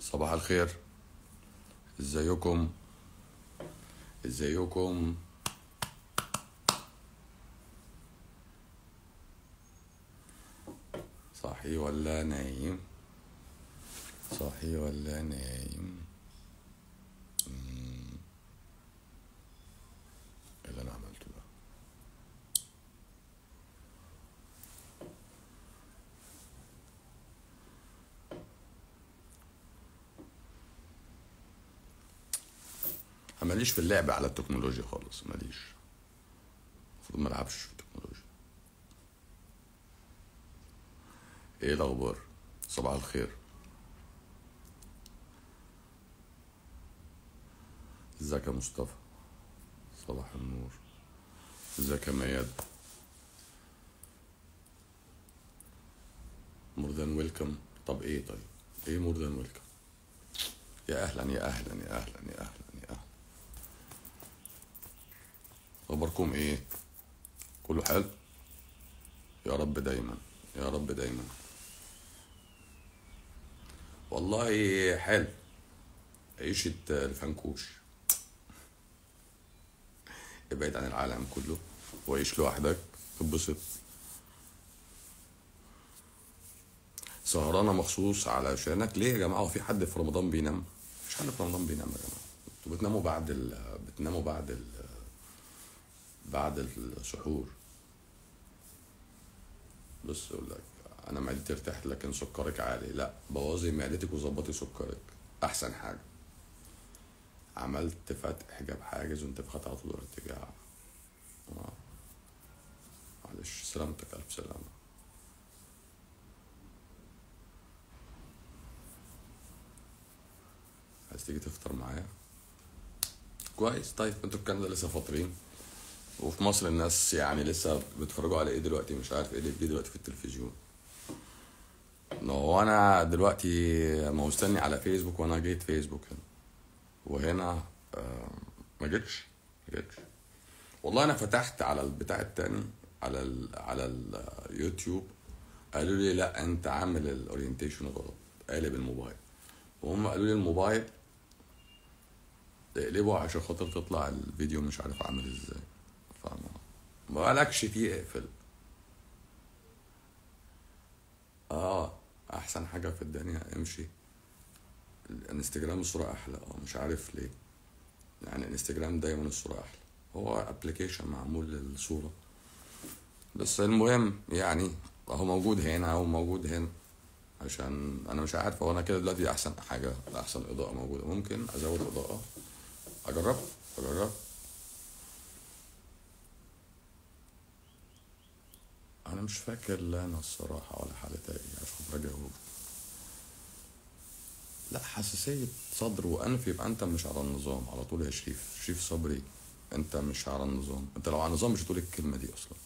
صباح الخير ازيكم ازيكم صاحي ولا نايم صاحي ولا نايم مم. ايه اللي انا عملته ده أنا ماليش في اللعب على التكنولوجيا خالص ماليش المفروض ما العبش في التكنولوجيا ايه الاخبار صباح الخير ازيك يا مصطفى صباح النور ازيك يا مياد مور ذان ويلكم طب ايه طيب ايه مور ذان ويلكم يا اهلا يا اهلا يا اهلا يا اهلا يا اهلا اخباركم ايه كله حلو يا رب دايما يا رب دايما والله حلو عيشة الفنكوش ابعد عن العالم كله وعيش لوحدك اتبسط سهرانة مخصوص علشانك ليه يا جماعة هو في حد في رمضان بينام؟ مفيش حد في رمضان بينام يا جماعة انتوا بتناموا بعد ال... بتناموا بعد ال... بعد السحور بص اقول لك انا معدتي ارتاحت لكن سكرك عالي لا بوظي معدتك وظبطي سكرك احسن حاجه عملت فتح حجاب حاجز وانتفاخات على طول ارتجاع آه. معلش سلامتك الف سلامه عايز تيجي تفطر معايا كويس طيب انتوا في كندا لسه فاطرين وفي مصر الناس يعني لسه بيتفرجوا على ايه دلوقتي مش عارف ايه اللي بيجي دلوقتي في التلفزيون ما هو انا دلوقتي ما هو مستني على فيسبوك وانا جيت فيسبوك هنا وهنا آه، ما جيتش ما جيتش والله انا فتحت على البتاع التاني على ال على اليوتيوب قالوا لي لا انت عامل الاورينتيشن غلط قالب الموبايل وهم قالوا لي الموبايل تقلبه عشان خاطر تطلع الفيديو مش عارف عامل ازاي فاهمة ما قالكش فيه اقفل اه احسن حاجه في الدنيا امشي الانستجرام الصوره احلى اه مش عارف ليه يعني الانستجرام دايما الصوره احلى هو ابلكيشن معمول للصوره بس المهم يعني اهو موجود هنا اهو موجود هنا عشان انا مش عارف هو انا كده دلوقتي احسن حاجه احسن اضاءه موجوده ممكن ازود اضاءه اجرب اجرب انا مش فاكر لا انا الصراحه ولا حالتها ايه عشان اجاوب لا حساسيه صدر وانف يبقى انت مش على النظام على طول يا شريف شريف صبري انت مش على النظام انت لو على النظام مش هتقول الكلمه دي اصلا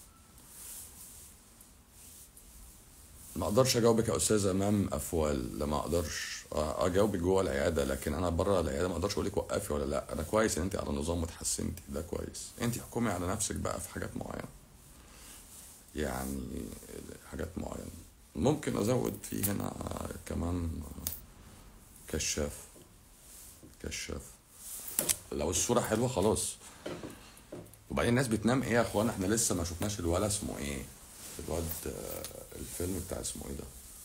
ما اقدرش اجاوبك يا استاذ امام افوال لا ما اقدرش آه، اجاوبك جوه العياده لكن انا بره العياده ما اقدرش اقول لك وقفي ولا لا انا كويس ان انت على النظام وتحسنتي ده كويس انت حكمي على نفسك بقى في حاجات معينه يعني حاجات معينه ممكن ازود في هنا كمان كشاف كشاف لو الصوره حلوه خلاص وبعدين الناس بتنام ايه يا اخوانا احنا لسه ما شفناش الولا اسمه ايه الواد آه، الفيلم بتاع اسمه ايه ده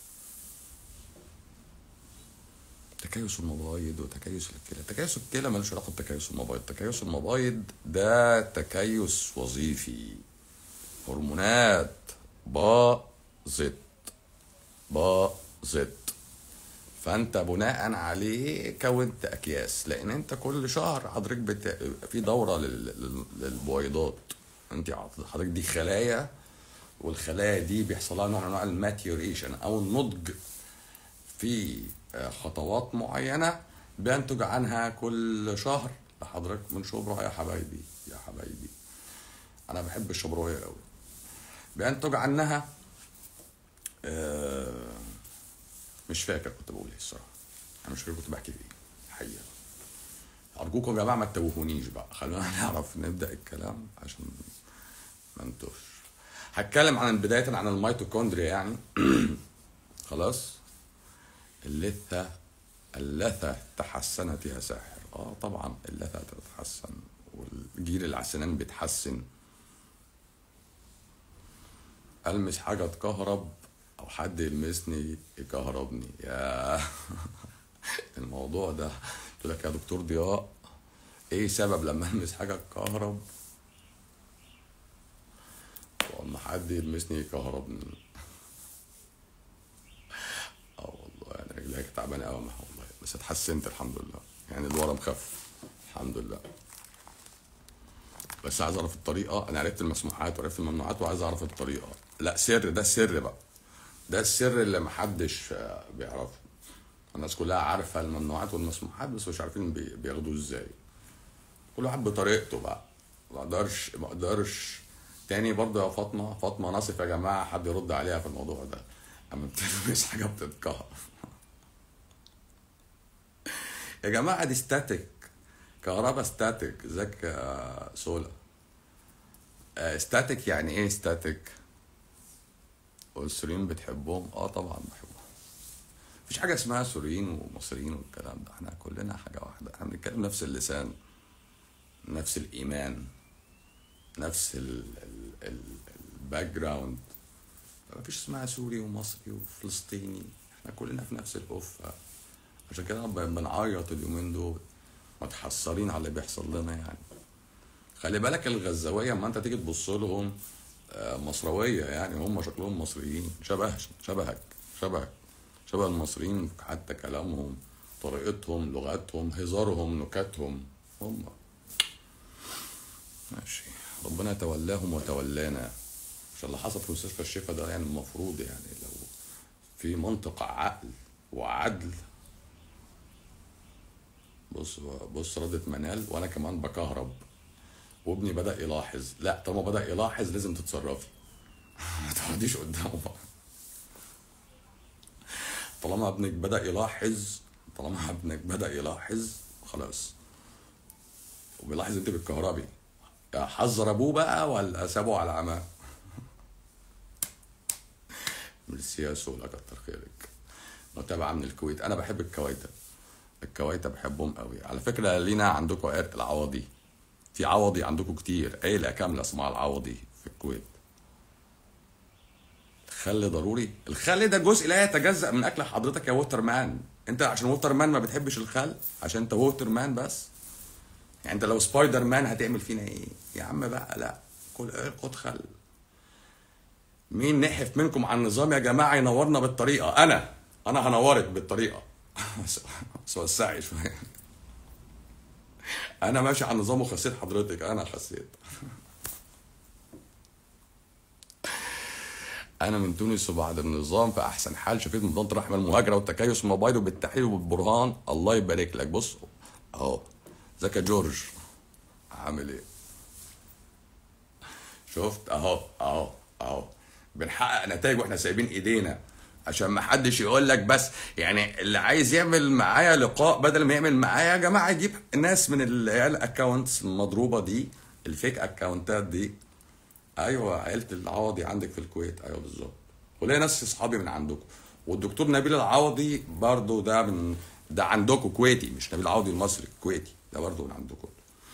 تكيس المبايض وتكيس الكلى تكيس الكلى ملوش علاقه بتكيس المبايض تكيس المبايض ده تكيس وظيفي هرمونات باظت باظت فانت بناء عليه كونت اكياس لان انت كل شهر حضرتك بت... في دوره لل... لل- للبويضات انت حضرتك دي خلايا والخلايا دي بيحصل لها نوع من انواع الماتيوريشن او النضج في آه، خطوات معينه بينتج عنها كل شهر لحضرتك من شبرا يا حبايبي يا حبايبي انا بحب الشبراويه قوي بينتج عنها آه، مش فاكر كنت بقول ايه الصراحه انا مش فاكر كنت بحكي في ايه الحقيقه ارجوكم يا جماعه ما تتوهونيش بقى خلونا نعرف نبدا الكلام عشان ما نتوهش هتكلم عن بدايه عن الميتوكوندريا يعني خلاص الليثه اللثة تحسنت يا ساحر اه طبعا اللثة تتحسن والجيل اللي على السنان بيتحسن المس حاجة تكهرب او حد يلمسني يكهربني يا الموضوع ده قلت لك يا دكتور ضياء ايه سبب لما المس حاجة تكهرب واما حد يلمسني يكهربني اه والله يعني رجلي كانت تعبانه قوي والله بس اتحسنت الحمد لله يعني الورم خف الحمد لله بس عايز اعرف الطريقه انا عرفت المسموحات وعرفت الممنوعات وعايز اعرف الطريقه لا سر ده السر بقى ده السر اللي محدش آه، بيعرفه الناس كلها عارفه الممنوعات والمسموحات بس مش عارفين بي- بياخدوه ازاي كل واحد بطريقته بقى ما اقدرش ما اقدرش تاني برضه يا فاطمه فاطمه ناصف يا جماعه حد يرد عليها في الموضوع ده اما بتلمس حاجه بتتكهر يا جماعه دي ستاتيك كهرباء ستاتيك ازيك يا سولا آه، ستاتيك يعني ايه ستاتيك والسوريين بتحبهم اه طبعا بحبهم مفيش حاجه اسمها سوريين ومصريين والكلام ده احنا كلنا حاجه واحده احنا بنتكلم نفس اللسان نفس الايمان نفس الباك جراوند مفيش اسمها سوري ومصري وفلسطيني احنا كلنا في نفس القفه عشان كده ب- بنعيط اليومين دول متحسرين على اللي بيحصل لنا يعني خلي بالك الغزاويه اما انت تيجي تبص لهم آه، مصرويه يعني هم شكلهم مصريين شبه شبهك شبهك شبه المصريين حتى كلامهم طريقتهم لغتهم هزارهم نكاتهم هم ماشي ربنا يتولاهم وتولانا عشان اللي حصل في مستشفى الشفا ده يعني المفروض يعني لو في منطق عقل وعدل بص بص ردة منال وانا كمان بكهرب وابني بدأ يلاحظ لا طالما بدأ يلاحظ لازم تتصرفي ما تقعديش قدامه بقى طالما ابنك بدأ يلاحظ طالما ابنك بدأ يلاحظ خلاص وبيلاحظ انت بالكهربي يا حذر ابوه بقى ولا سابه على عماه ميرسي يا سولا كتر خيرك متابعة من الكويت انا بحب الكويتة الكويتة بحبهم قوي على فكرة لينا عندكم عرق العوضي في عوضي عندكم كتير عيلة كاملة اسمها العوضي في الكويت الخل ضروري الخل ده جزء لا يتجزأ من اكل حضرتك يا ووتر مان انت عشان ووتر مان ما بتحبش الخل عشان انت ووتر مان بس يعني انت لو سبايدر مان هتعمل فينا ايه يا عم بقى لا كل خد خل مين نحف منكم عن النظام يا جماعه ينورنا بالطريقه انا انا هنورك بالطريقه بس بس وسعي شويه انا ماشي على النظام وخسيت حضرتك انا خسيت انا من تونس وبعد النظام في احسن حال شفيت منظمه الرحمه المهاجره والتكيس الموبايل وبالتحليل وبالبرهان الله يبارك لك بص اهو ازيك يا جورج عامل ايه شفت اهو اهو اهو بنحقق نتائج واحنا سايبين ايدينا عشان ما حدش يقول لك بس يعني اللي عايز يعمل معايا لقاء بدل ما يعمل معايا يا جماعه يجيب ناس من العيال الاكونتس المضروبه دي الفيك اكونتات دي ايوه عيله العوضي عندك في الكويت ايوه بالظبط وليا ناس اصحابي من عندكم والدكتور نبيل العوضي برضو ده من ده عندكم كويتي مش نبيل العوضي المصري كويتي ده برضو من عندكم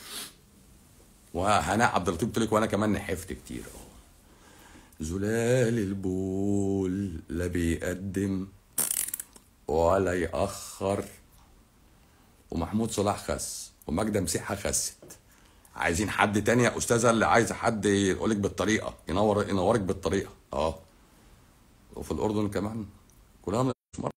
وهناء عبد اللطيف قلت لك وانا كمان نحفت كتير اهو زلال البول لا بيقدم ولا يأخر ومحمود صلاح خس وماجدة مسيحة خست عايزين حد تاني يا استاذه اللي عايزه حد يقولك بالطريقه ينور ينورك بالطريقه اه وفي الاردن كمان كلها من مرة.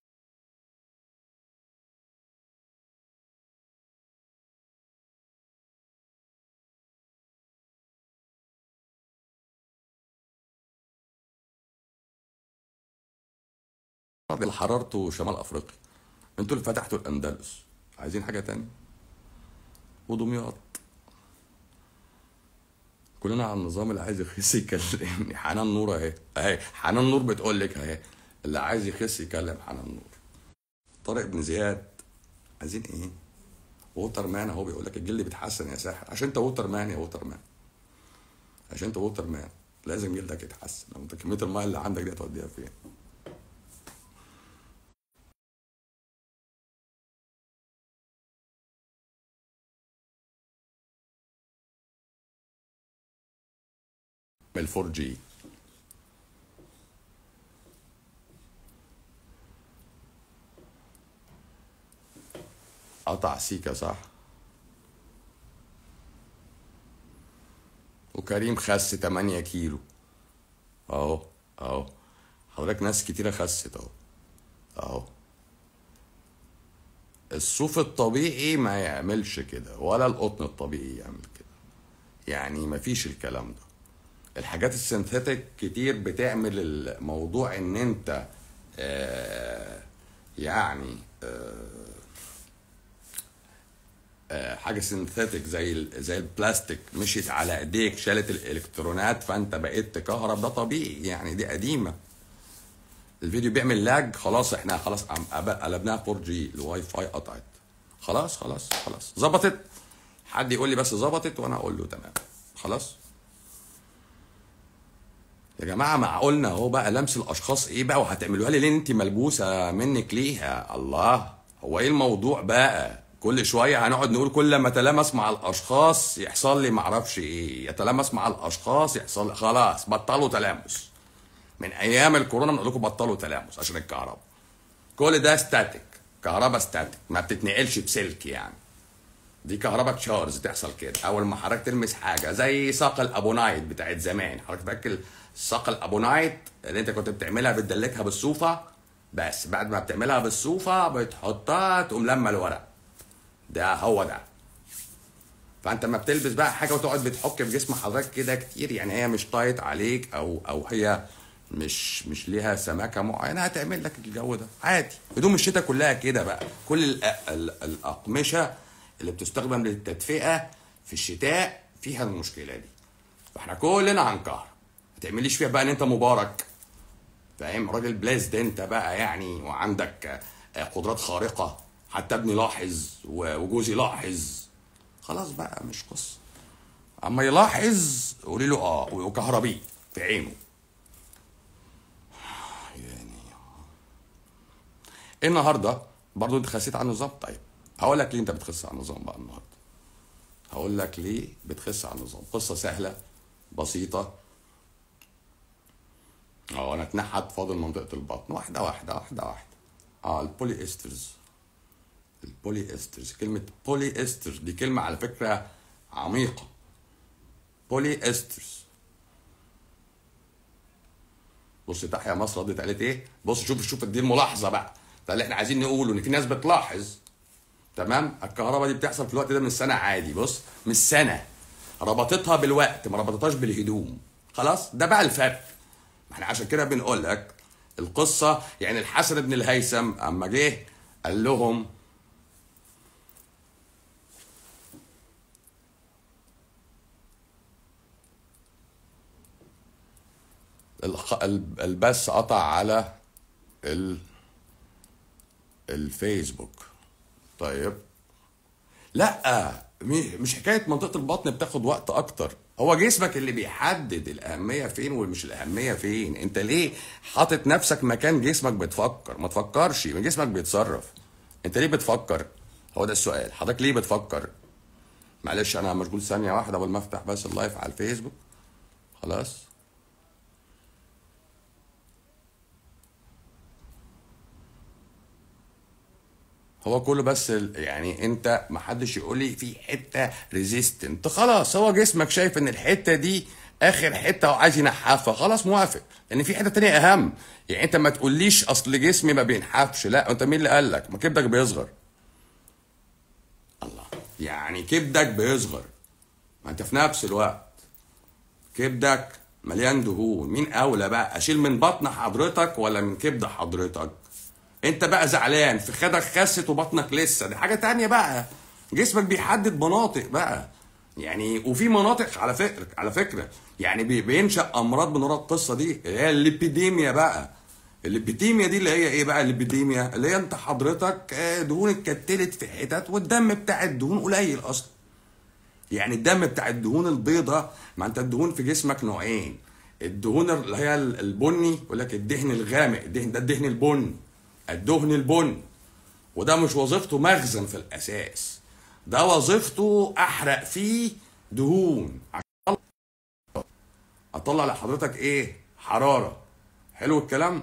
اللي حررته شمال افريقيا انتوا اللي فتحتوا الاندلس عايزين حاجه تاني ودمياط كلنا على النظام اللي عايز يخس يكلمني حنان نور اهي اهي حنان نور بتقول لك اهي اللي عايز يخس يكلم حنان نور طارق بن زياد عايزين ايه ووتر مان اهو بيقول لك الجلد بيتحسن يا ساحر عشان انت ووتر مان يا ووتر مان عشان انت ووتر مان لازم جلدك يتحسن لو انت كميه الميه اللي عندك دي هتوديها فين من 4 جي قطع سيكا صح وكريم خس 8 كيلو اهو اهو حضرتك ناس كتيرة خست اهو اهو الصوف الطبيعي ما يعملش كده ولا القطن الطبيعي يعمل كده يعني مفيش الكلام ده الحاجات السنثيتك كتير بتعمل الموضوع ان انت آه يعني آه آه، حاجه سينثيتك زي ال- زي البلاستيك مشيت على ايديك شالت الالكترونات فانت بقيت تكهرب ده طبيعي يعني دي قديمه الفيديو بيعمل لاج خلاص احنا خلاص عم- أب- قلبناها 4 جي الواي فاي قطعت خلاص خلاص خلاص ظبطت حد يقول لي بس ظبطت وانا اقول له تمام خلاص يا جماعه معقولنا اهو بقى لمس الاشخاص ايه بقى وهتعملوها لي ليه انت ملبوسه منك ليها الله هو ايه الموضوع بقى كل شويه هنقعد نقول كل ما اتلامس مع الاشخاص يحصل لي معرفش ايه يتلامس مع الاشخاص يحصل خلاص بطلوا تلامس من ايام الكورونا بنقول لكم بطلوا تلامس عشان الكهرباء كل ده ستاتيك كهرباء ستاتيك ما بتتنقلش بسلك يعني دي كهرباء تشارز تحصل كده اول ما حضرتك تلمس حاجه زي ساق الابونايت بتاعت زمان حضرتك فاكر ساق الابونايت اللي انت كنت بتعملها بتدلكها بالصوفه بس بعد ما بتعملها بالصوفه بتحطها تقوم لما الورق ده هو ده فانت لما بتلبس بقى حاجه وتقعد بتحك في جسم حضرتك كده كتير يعني هي مش طايت عليك او او هي مش مش ليها سماكه معينه هتعمل لك الجو ده عادي هدوم الشتاء كلها كده بقى كل ال ال الاقمشه اللي بتستخدم للتدفئه في الشتاء فيها المشكله دي فاحنا كلنا هنكهرب ما تعمليش فيها بقى ان انت مبارك فاهم راجل بليزد انت بقى يعني وعندك آه، قدرات خارقه حتى ابني لاحظ و- وجوزي لاحظ خلاص بقى مش قصه اما يلاحظ قولي له اه وكهربيه في عينه يعني إيه النهارده برضو انت خسيت عن النظام طيب هقول لك ليه انت بتخس عن النظام بقى النهارده هقول لك ليه بتخس عن النظام قصه سهله بسيطه اه انا اتنحت فاضل منطقه البطن واحده واحده واحده واحده اه البولي استرز البولي استرز كلمه بولي استر دي كلمه على فكره عميقه بولي استرز بص تحيا مصر ردت قالت ايه بص شوف شوف دي الملاحظه بقى ده اللي احنا عايزين نقوله ان في ناس بتلاحظ تمام الكهرباء دي بتحصل في الوقت ده من السنه عادي بص من السنه ربطتها بالوقت ما ربطتهاش بالهدوم خلاص ده بقى الفرق ما احنا عشان كده بنقول لك القصه يعني الحسن بن الهيثم اما جه قال لهم الخ- ال- البث قطع على ال الفيسبوك طيب لا م- مش حكايه منطقه البطن بتاخد وقت اكتر هو جسمك اللي بيحدد الاهميه فين ومش الاهميه فين انت ليه حاطط نفسك مكان جسمك بتفكر ما تفكرش ما جسمك بيتصرف انت ليه بتفكر هو ده السؤال حضرتك ليه بتفكر معلش انا مشغول ثانيه واحده قبل ما افتح بس اللايف على الفيسبوك خلاص هو كله بس ال- يعني انت ما حدش يقول لي في حته ريزيستنت خلاص هو جسمك شايف ان الحته دي اخر حته وعايز ينحفها خلاص موافق لان في حته تانية اهم يعني انت ما تقوليش اصل جسمي ما بينحفش لا انت مين اللي قال لك ما كبدك بيصغر الله يعني كبدك بيصغر ما انت في نفس الوقت كبدك مليان دهون مين اولى بقى اشيل من بطن حضرتك ولا من كبد حضرتك انت بقى زعلان في خدك خست وبطنك لسه دي حاجه تانية بقى جسمك بيحدد مناطق بقى يعني وفي مناطق على فكره على فكره يعني بي- بينشا امراض من وراء القصه دي اللي هي الليبيديميا بقى الليبيديميا دي اللي هي ايه بقى الليبيديميا اللي هي انت حضرتك آه، دهون اتكتلت في حتت والدم بتاع الدهون قليل اصلا يعني الدم بتاع الدهون البيضاء ما انت الدهون في جسمك نوعين الدهون اللي هي البني يقول لك الدهن الغامق الدهن ده الدهن البني الدهن البني وده مش وظيفته مخزن في الاساس ده وظيفته احرق فيه دهون عشان اطلع بيطلع لحضرتك ايه حراره حلو الكلام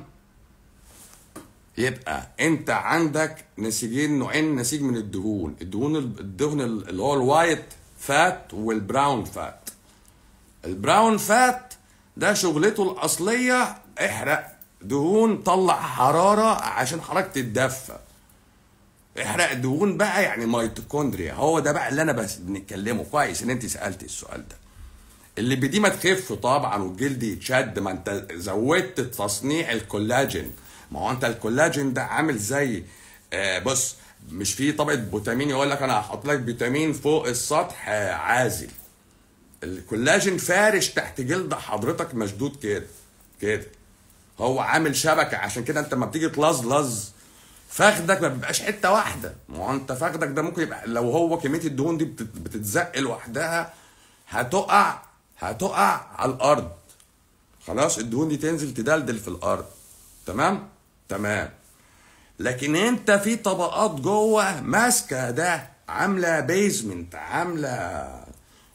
يبقى انت عندك نسيجين نوعين نسيج من الدهون الدهون الدهن اللي هو الوايت فات والبراون فات البراون فات ده شغلته الاصليه احرق دهون طلع حراره عشان حركه تتدفى احرق دهون بقى يعني ميتوكوندريا هو ده بقى اللي انا بس بنتكلمه كويس ان انت سالتي السؤال ده اللي بدي ما تخف طبعا والجلد يتشد ما انت زودت تصنيع الكولاجين ما هو انت الكولاجين ده عامل زي آه بص مش في طبقه فيتامين يقول لك انا هحط لك فيتامين فوق السطح آه عازل الكولاجين فارش تحت جلد حضرتك مشدود كده كده هو عامل شبكه عشان كده انت لما بتيجي تلزلز فخدك ما بيبقاش حته واحده ما هو انت فخدك ده ممكن يبقى لو هو كميه الدهون دي بتت- بتتزق لوحدها هتقع هتقع على الارض خلاص الدهون دي تنزل تدلدل في الارض تمام تمام لكن انت في طبقات جوه ماسكه ده عامله بيزمنت عامله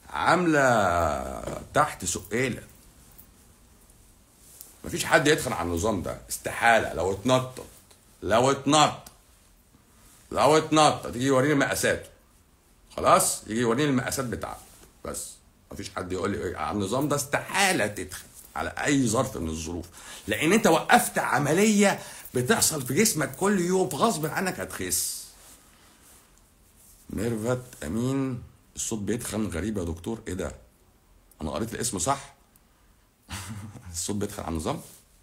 عامله تحت سقيله مفيش حد يدخل على النظام ده استحاله لو اتنطط لو اتنطط لو اتنطط يجي يوريني مقاساته خلاص يجي يوريني المقاسات بتاعته بس مفيش حد يقول لي على النظام ده استحاله تدخل على اي ظرف من الظروف لان انت وقفت عمليه بتحصل في جسمك كل يوم غصب عنك هتخس ميرفت امين الصوت بيتخن غريب يا دكتور ايه ده انا قريت الاسم صح الصوت بيتخن على النظام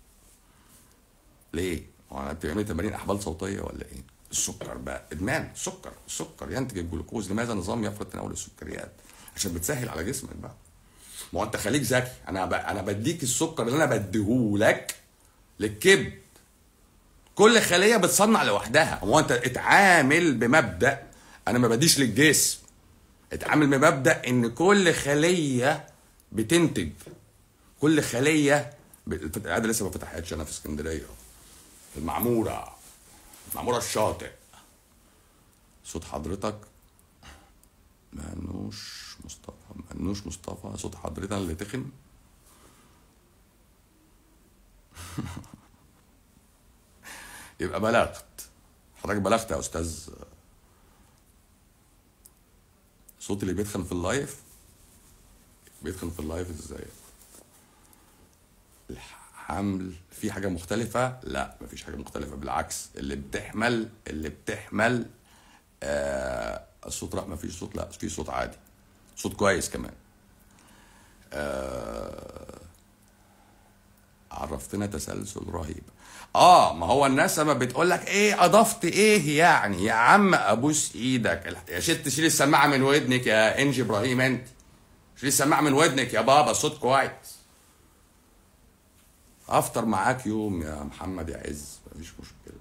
ليه هو انا بتعملي تمارين احبال صوتيه ولا ايه السكر بقى ادمان السكر السكر ينتج الجلوكوز لماذا النظام يفرض تناول السكريات عشان بتسهل على جسمك بقى ما هو انت خليك ذكي انا ب... انا بديك السكر اللي انا بديهولك للكبد كل خليه بتصنع لوحدها هو انت اتعامل بمبدا انا ما بديش للجسم اتعامل بمبدا ان كل خليه بتنتج كل خليه ب- العياده لسه ما فتحتش انا في اسكندريه في المعموره المعموره الشاطئ صوت حضرتك منوش مصطفى منوش مصطفى صوت حضرتك اللي تخن يبقى بلغت حضرتك بلغت يا استاذ صوت اللي بيتخن في اللايف بيتخن في اللايف ازاي الحمل في حاجه مختلفه لا مفيش حاجه مختلفه بالعكس اللي بتحمل اللي بتحمل آه الصوت لا مفيش صوت لا في صوت عادي صوت كويس كمان آه عرفتنا تسلسل رهيب اه ما هو الناس لما بتقول لك ايه اضفت ايه يعني يا عم ابوس ايدك يا ست شيل السماعه من ودنك يا انجي ابراهيم انت شيل السماعه من ودنك يا بابا صوت كويس افطر معاك يوم يا محمد يا عز مفيش مشكله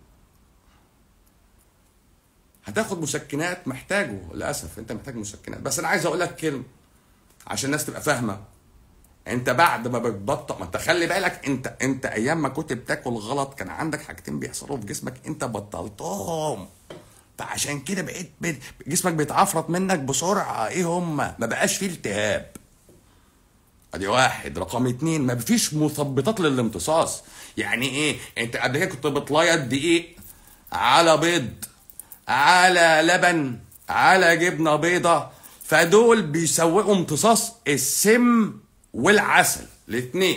هتاخد مسكنات محتاجه للاسف انت محتاج مسكنات بس انا عايز اقول لك كلمه عشان الناس تبقى فاهمه انت بعد ما بتبطل ما انت خلي بالك انت انت ايام ما كنت بتاكل غلط كان عندك حاجتين بيحصلوا في جسمك انت بطلتهم فعشان كده بقيت بت... جسمك بيتعفرط منك بسرعه ايه هم ما بقاش فيه التهاب ادي واحد رقم اتنين ما فيش مثبطات للامتصاص يعني ايه انت قبل كده كنت بتليط دقيق على بيض على لبن على جبنه بيضه فدول بيسوقوا امتصاص السم والعسل الاتنين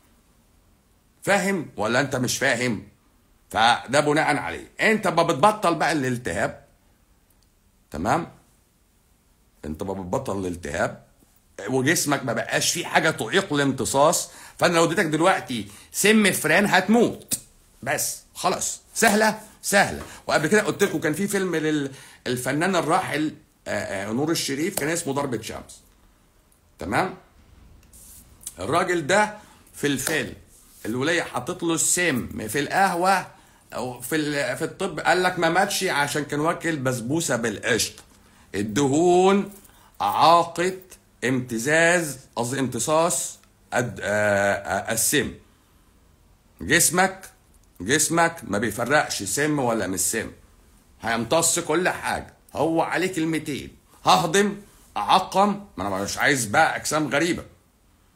فاهم ولا انت مش فاهم فده بناء عليه انت ما بتبطل بقى الالتهاب تمام انت ما بتبطل الالتهاب وجسمك ما بقاش فيه حاجه تعيق الامتصاص فانا لو اديتك دلوقتي سم فران هتموت بس خلاص سهله سهله وقبل كده قلت لكم كان في فيلم للفنان الراحل آه، آه، نور الشريف كان اسمه ضربه شمس تمام الراجل ده في الفيلم الولية حطت له السم في القهوة أو في ال- في الطب قال لك ما ماتش عشان كان واكل بسبوسة بالقشطة الدهون أعاقت امتزاز قصدي امتصاص الد- آه، آه، السم جسمك جسمك ما بيفرقش سم ولا مش سم هيمتص كل حاجة هو عليه كلمتين ههضم أعقم ما أنا مش عايز بقى أجسام غريبة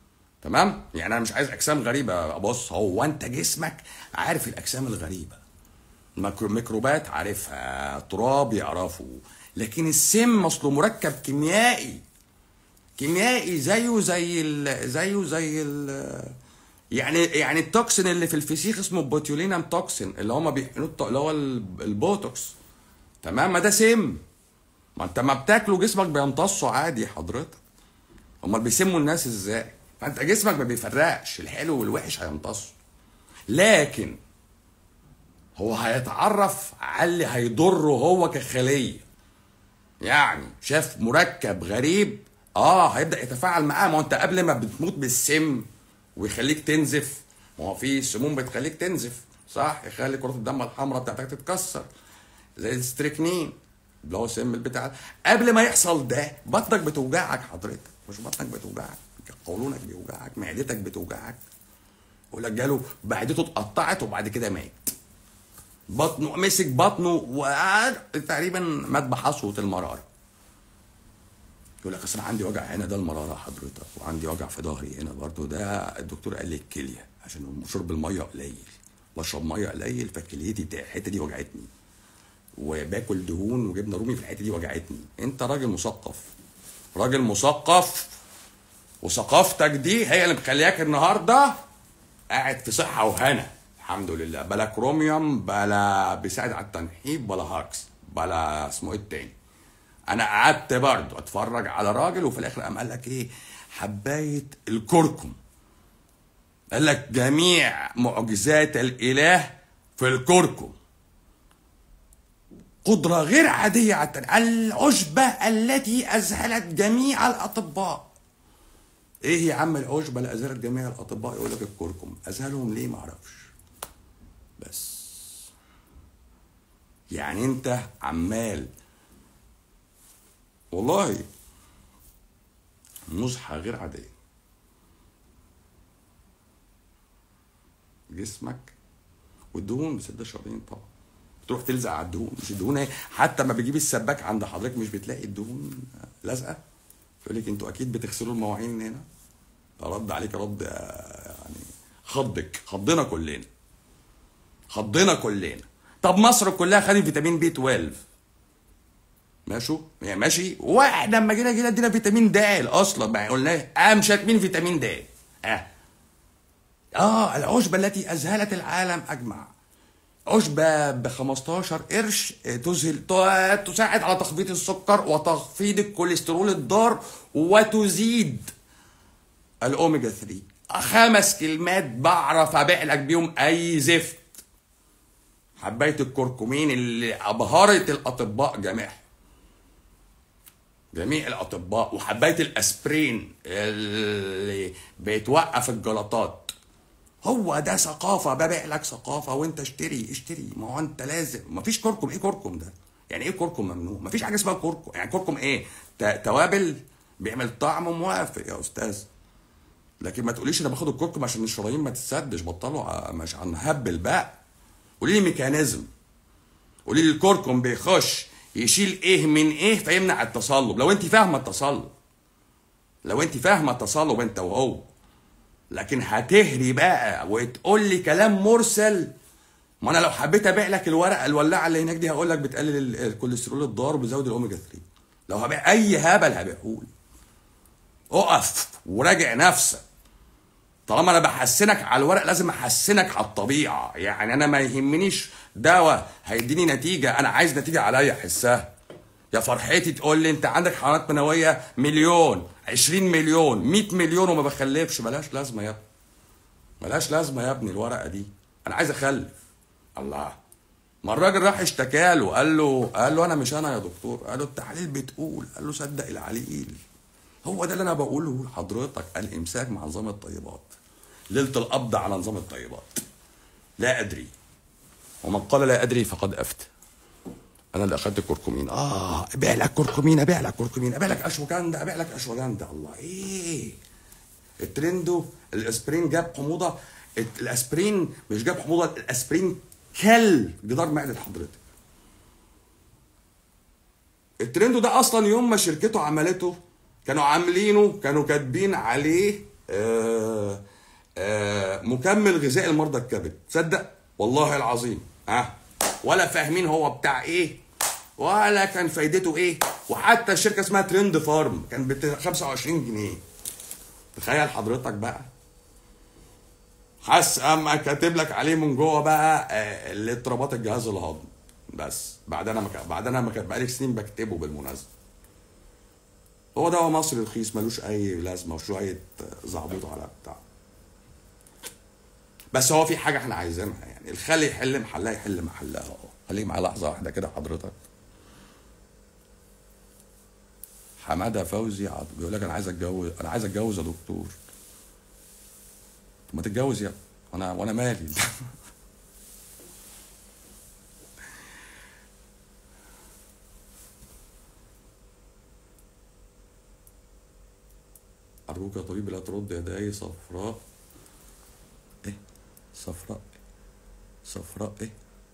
تمام يعني انا مش عايز اجسام غريبه بص هو انت جسمك عارف الاجسام الغريبه الميكرو- ميكروبات عارفها تراب يعرفه لكن السم اصله مركب كيميائي كيميائي زيه زي ال زيه زي ال يعني يعني التوكسين اللي في الفسيخ اسمه بوتيولينم توكسين اللي هم بيحقنوه الط- اللي هو ال- البوتوكس تمام ما ده سم ما انت ما بتاكله جسمك بيمتصه عادي حضرتك امال بيسموا الناس ازاي فانت جسمك ما بيفرقش الحلو والوحش هيمتصه لكن هو هيتعرف على اللي هيضره هو كخليه يعني شاف مركب غريب اه هيبدا يتفاعل معاه ما هو انت قبل ما بتموت بالسم ويخليك تنزف ما هو في سموم بتخليك تنزف صح يخلي كرات الدم الحمراء بتاعتك تتكسر زي الستريكنين اللي هو السم البتاع قبل ما يحصل ده بطنك بتوجعك حضرتك مش بطنك بتوجعك قولونك بيوجعك معدتك بتوجعك يقول لك جاله معدته اتقطعت وبعد كده مات بطنه مسك بطنه وقعد تقريبا مات بحصوة المرارة يقول لك اصل انا عندي وجع هنا ده المرارة حضرتك وعندي وجع في ظهري هنا برضو ده الدكتور قال لي الكلية عشان شرب المية قليل بشرب مية قليل فكليتي بتاع- الحتة دي وجعتني وباكل دهون وجبنة رومي في الحتة دي وجعتني انت راجل مثقف راجل مثقف وثقافتك دي هي اللي مخلياك النهارده قاعد في صحه وهنا الحمد لله بلا كروميوم بلا بيساعد على التنحيب بلا هاكس بلا اسمه ايه التاني انا قعدت برضه اتفرج على راجل وفي الاخر قام قال لك ايه حبايه الكركم قال لك جميع معجزات الاله في الكركم قدرة غير عادية على التنحيب العشبة التي أذهلت جميع الأطباء ايه يا عم العشبه اللي اذهلت جميع الاطباء يقول لك الكركم اذهلهم ليه ما اعرفش بس يعني انت عمال والله مزحه غير عاديه جسمك والدهون بسد شرايين طبعا تروح تلزق على الدهون مش الدهون اهي حتى ما بيجيب السباك عند حضرتك مش بتلاقي الدهون لازقه يقول لك انتوا اكيد بتغسلوا المواعين هنا رد عليك رد آه، يعني خضك خضنا كلنا خضنا كلنا طب مصر كلها خدت فيتامين بي 12 ماشي يعني ماشي واحنا لما جينا جينا ادينا فيتامين د اصلا ما قلنا قام شاتمين فيتامين د اه اه العشبه التي اذهلت العالم اجمع عشبة ب 15 قرش تذهل ت- تساعد على تخفيض السكر وتخفيض الكوليسترول الضار وتزيد الاوميجا 3 خمس كلمات بعرف ابيع لك بيهم اي زفت حبايه الكركمين اللي ابهرت الاطباء جميعهم جميع الاطباء وحبايه الاسبرين اللي بتوقف الجلطات هو ده ثقافه ببيع لك ثقافه وانت اشتري اشتري ما هو انت لازم ما فيش كركم ايه كركم ده يعني ايه كركم ممنوع ما فيش حاجه اسمها كركم يعني كركم ايه ت- توابل بيعمل طعم موافق يا استاذ لكن ما تقوليش انا باخد الكركم عشان الشرايين ما تتسدش بطلوا ع- مش هنهبل بقى قولي لي ميكانيزم قولي لي الكركم بيخش يشيل ايه من ايه فيمنع التصلب لو انت فاهمه التصلب لو انت فاهمه التصلب انت وهو لكن هتهري بقى وتقول لي كلام مرسل ما انا لو حبيت ابيع لك الورقه الولاعه اللي هناك دي هقول لك بتقلل ال- الكوليسترول الضار وبتزود الاوميجا 3 لو هبيع اي هبل هبيعهولك اقف وراجع نفسك طالما انا بحسنك على الورق لازم احسنك على الطبيعه يعني انا ما يهمنيش دواء هيديني نتيجه انا عايز نتيجه عليا احسها يا فرحتي تقول لي انت عندك حيوانات منويه مليون 20 مليون 100 مليون وما بخلفش ملهاش لازمه يا ابني ملهاش لازمه يا ابني الورقه دي انا عايز اخلف الله ما الراجل راح اشتكى له قال له قال له انا مش انا يا دكتور قال له التحاليل بتقول قال له صدق العليل هو ده اللي انا بقوله لحضرتك الامساك مع نظام الطيبات ليله القبض على نظام الطيبات لا ادري ومن قال لا ادري فقد افتى انا اللي اخدت الكركمين اه ابيع لك كركمين ابيع لك كركمين ابيع لك اشوجندا ابيع لك اشوجندا الله ايه الترندو الاسبرين جاب حموضه الت- الاسبرين مش جاب حموضه الاسبرين كل جدار معده حضرتك الترندو ده اصلا يوم ما شركته عملته كانوا عاملينه كانوا كاتبين عليه آه آه مكمل غذائي لمرضى الكبد تصدق والله العظيم ها آه. ولا فاهمين هو بتاع ايه ولا كان فايدته ايه وحتى الشركه اسمها ترند فارم كان ب 25 جنيه تخيل حضرتك بقى حس اما كاتب لك عليه من جوه بقى آه، الاضطرابات الجهاز الهضمي بس بعد انا مك... بعد انا مك... بقالي سنين بكتبه بالمناسبه هو دواء مصري رخيص ملوش اي لازمه وشويه زعبوط على بتاع بس هو في حاجه احنا عايزينها يعني الخل يحل محلها يحل محلها اه خليك معايا لحظه واحده كده حضرتك حماده فوزي عط- بيقول لك انا عايز اتجوز انا عايز اتجوز يا دكتور طب ما تتجوز يا انا وانا مالي أرجوك يا طبيب لا ترد يداي صفراء إيه صفراء صفراء إيه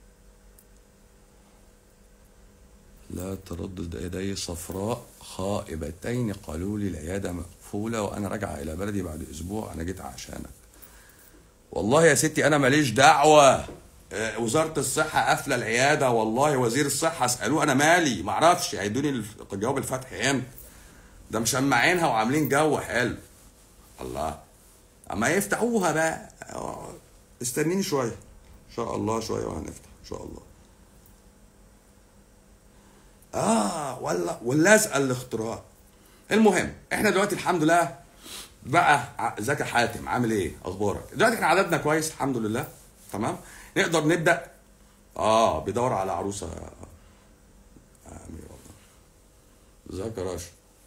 لا ترد يدي صفراء خائبتين قالوا لي العيادة مقفولة وأنا راجعة إلى بلدي بعد أسبوع أنا جيت عشانك والله يا ستي أنا ماليش دعوة آه، وزارة الصحة قافلة العيادة والله وزير الصحة اسألوه أنا مالي معرفش هيدوني الف- جواب الفتح امتى ده مشمعينها وعاملين جو حلو الله اما يفتحوها بقى آه، استنيني شويه ان شاء الله شويه وهنفتح ان شاء الله اه ولا واللازقه الاختراع المهم احنا دلوقتي الحمد لله بقى ع- زكي حاتم عامل ايه اخبارك دلوقتي احنا عددنا كويس الحمد لله تمام نقدر نبدا اه بيدور على عروسه امين والله ازيك يا راشد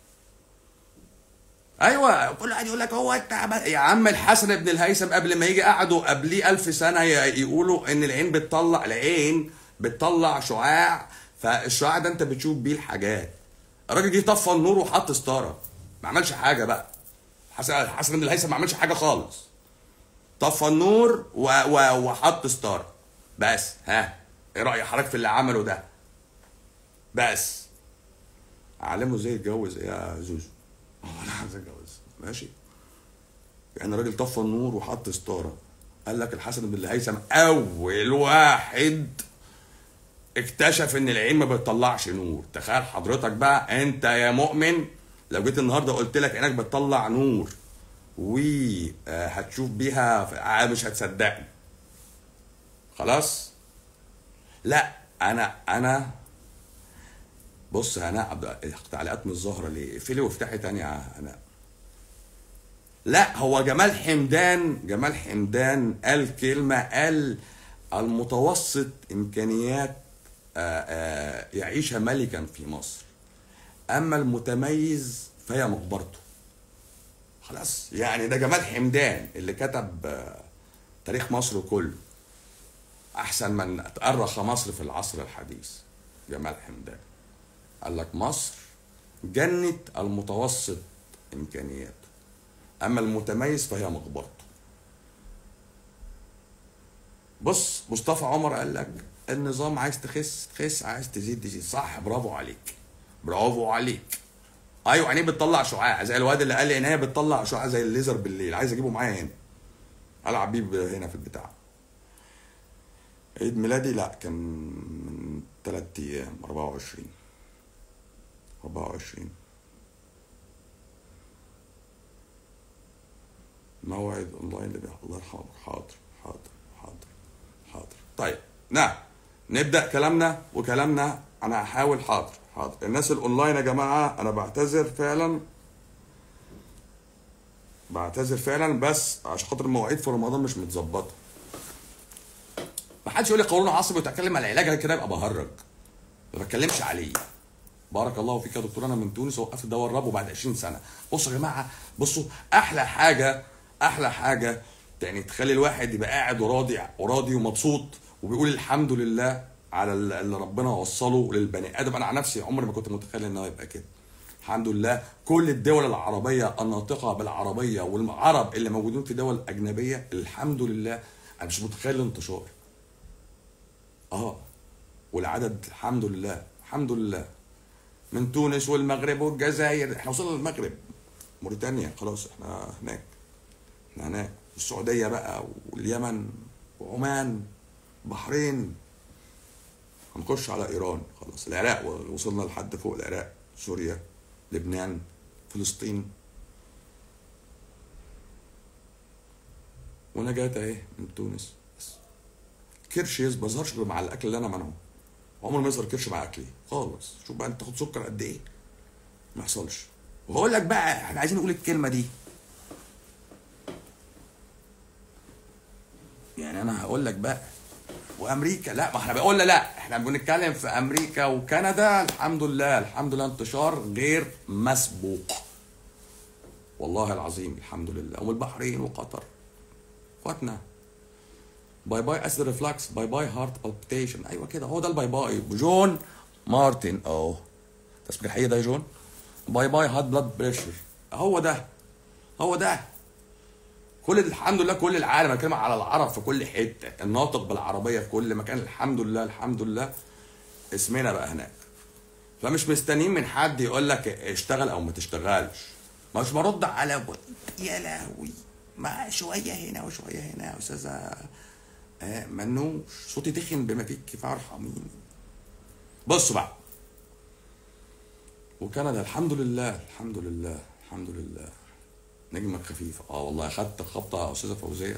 ايوه كل واحد يقول لك هو انت عمل- يا عم الحسن بن الهيثم قبل ما يجي قعدوا قبليه ألف سنه ي- يقولوا ان العين بتطلع العين بتطلع شعاع فالشعاع ده انت بتشوف بيه الحاجات الراجل جه طفى النور وحط ستاره ما عملش حاجه بقى حسن حسن بن الهيثم ما عملش حاجه خالص طفى النور و... و... وحط ستاره بس ها ايه راي حضرتك في اللي عمله ده بس اعلمه ازاي يتجوز ايه يا زوزو اه انا عايز اتجوز ماشي يعني راجل طفى النور وحط ستاره قال لك الحسن بن الهيثم اول واحد اكتشف ان العين ما بتطلعش نور تخيل حضرتك بقى انت يا مؤمن لو جيت النهارده قلت لك عينك بتطلع نور وهتشوف بيها آه، مش هتصدقني خلاص لا انا انا بص يا هناء عبد التعليقات مش ظاهره ليه؟ اقفلي وافتحي تاني يا هناء. لا هو جمال حمدان جمال حمدان قال كلمه قال المتوسط امكانيات آه، آه، يعيش ملكا في مصر. اما المتميز فهي مقبرته. خلاص يعني ده جمال حمدان اللي كتب آه، تاريخ مصر كله. احسن من تأرخ مصر في العصر الحديث. جمال حمدان. قال لك مصر جنة المتوسط إمكانياته أما المتميز فهي مقبرته بص مصطفى عمر قال لك النظام عايز تخس تخس عايز تزيد تزيد صح برافو عليك برافو عليك ايوه عينيه بتطلع شعاع زي الواد اللي قال لي عينيه بتطلع شعاع زي الليزر بالليل عايز اجيبه معايا هنا العب بيه هنا في البتاع عيد ميلادي لا كان من ثلاث ايام 24 24 موعد اونلاين اللي بيح- الله يرحمه حاضر حاضر حاضر حاضر طيب نعم نبدا كلامنا وكلامنا انا هحاول حاضر حاضر الناس الاونلاين يا جماعه انا بعتذر فعلا بعتذر فعلا بس عشان خاطر المواعيد في رمضان مش متظبطه ما حدش يقول لي قولون عصبي وتتكلم على العلاج كده يبقى بهرج ما بتكلمش عليه بارك الله فيك يا دكتور انا من تونس وقفت دواء الربو بعد 20 سنه بصوا يا جماعه بصوا احلى حاجه احلى حاجه يعني تخلي الواحد يبقى قاعد وراضي وراضي ومبسوط وبيقول الحمد لله على اللي ربنا وصله للبني ادم انا عن نفسي عمري ما كنت متخيل ان هو يبقى كده الحمد لله كل الدول العربيه الناطقه بالعربيه والعرب اللي موجودين في دول اجنبيه الحمد لله انا مش متخيل الانتشار اه والعدد الحمد لله الحمد لله من تونس والمغرب والجزائر احنا وصلنا للمغرب موريتانيا خلاص احنا هناك احنا هناك السعوديه بقى واليمن وعمان بحرين هنخش على ايران خلاص العراق وصلنا لحد فوق العراق سوريا لبنان فلسطين ونجاة اهي من تونس بس كرش ما يظهرش غير مع الاكل اللي انا منعه عمر ما يظهر كرش مع اكلي خالص شوف بقى انت تاخد سكر قد ايه ما يحصلش وهقول لك بقى احنا عايزين نقول الكلمه دي يعني انا هقول لك بقى وامريكا لا ما احنا بقول لا احنا بنتكلم في امريكا وكندا الحمد لله الحمد لله انتشار غير مسبوق والله العظيم الحمد لله والبحرين وقطر اخواتنا باي باي اسيد ريفلكس باي باي هارت بالبيتيشن ايوه كده هو ده الباي باي جون مارتن اه تسمع الحقيقه ده يا جون باي باي هارت بلاد بريشر هو ده هو ده كل الحمد لله كل العالم انا بتكلم على العرب في كل حته الناطق بالعربيه في كل مكان الحمد لله الحمد لله اسمنا بقى هناك فمش مستنيين من حد يقول لك اشتغل او ما تشتغلش مش برد على يا لهوي ما شويه هنا وشويه هنا يا استاذه آه منوش صوتي تخن بما فيك كفايه ارحميني بصوا بقى وكندا الحمد لله الحمد لله الحمد لله نجمك خفيف اه والله خدت خبطه يا استاذه فوزيه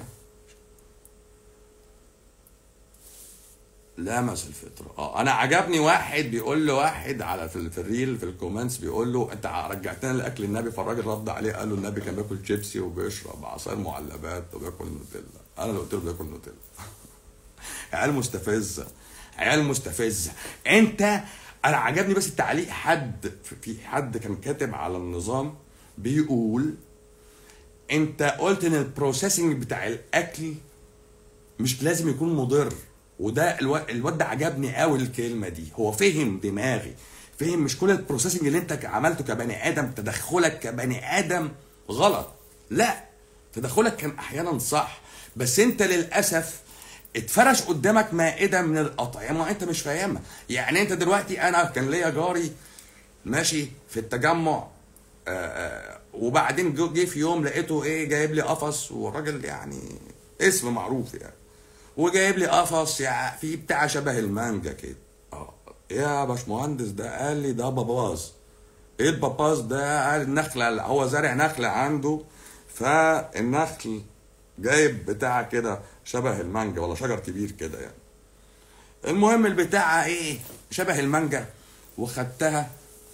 لمس الفطره اه انا عجبني واحد بيقول له واحد على في, في الريل في الكومنتس بيقول له انت رجعتنا لاكل النبي فالراجل رد عليه قال له النبي كان بياكل شيبسي وبيشرب عصاير معلبات وبياكل نوتيلا انا اللي قلت له بياكل نوتيلا عيال مستفزه عيال مستفزه انت انا عجبني بس التعليق حد في حد كان كاتب على النظام بيقول انت قلت ان البروسيسنج بتاع الاكل مش لازم يكون مضر وده الواد ده عجبني قوي الكلمه دي هو فهم دماغي فهم مش كل البروسيسنج اللي انت عملته كبني ادم تدخلك كبني ادم غلط لا تدخلك كان احيانا صح بس انت للاسف اتفرش قدامك مائده من الاطعمه انت مش فاهمها يعني انت دلوقتي انا كان ليا جاري ماشي في التجمع آآ آآ وبعدين جه في يوم لقيته ايه جايب لي قفص والراجل يعني اسم معروف يعني وجايب لي قفص يعني في بتاع شبه المانجا كده اه يا باشمهندس ده قال لي ده باباز ايه الباباز ده قال النخله هو زارع نخله عنده فالنخل جايب بتاع كده شبه المانجا ولا شجر كبير كده يعني المهم البتاعة ايه شبه المانجا وخدتها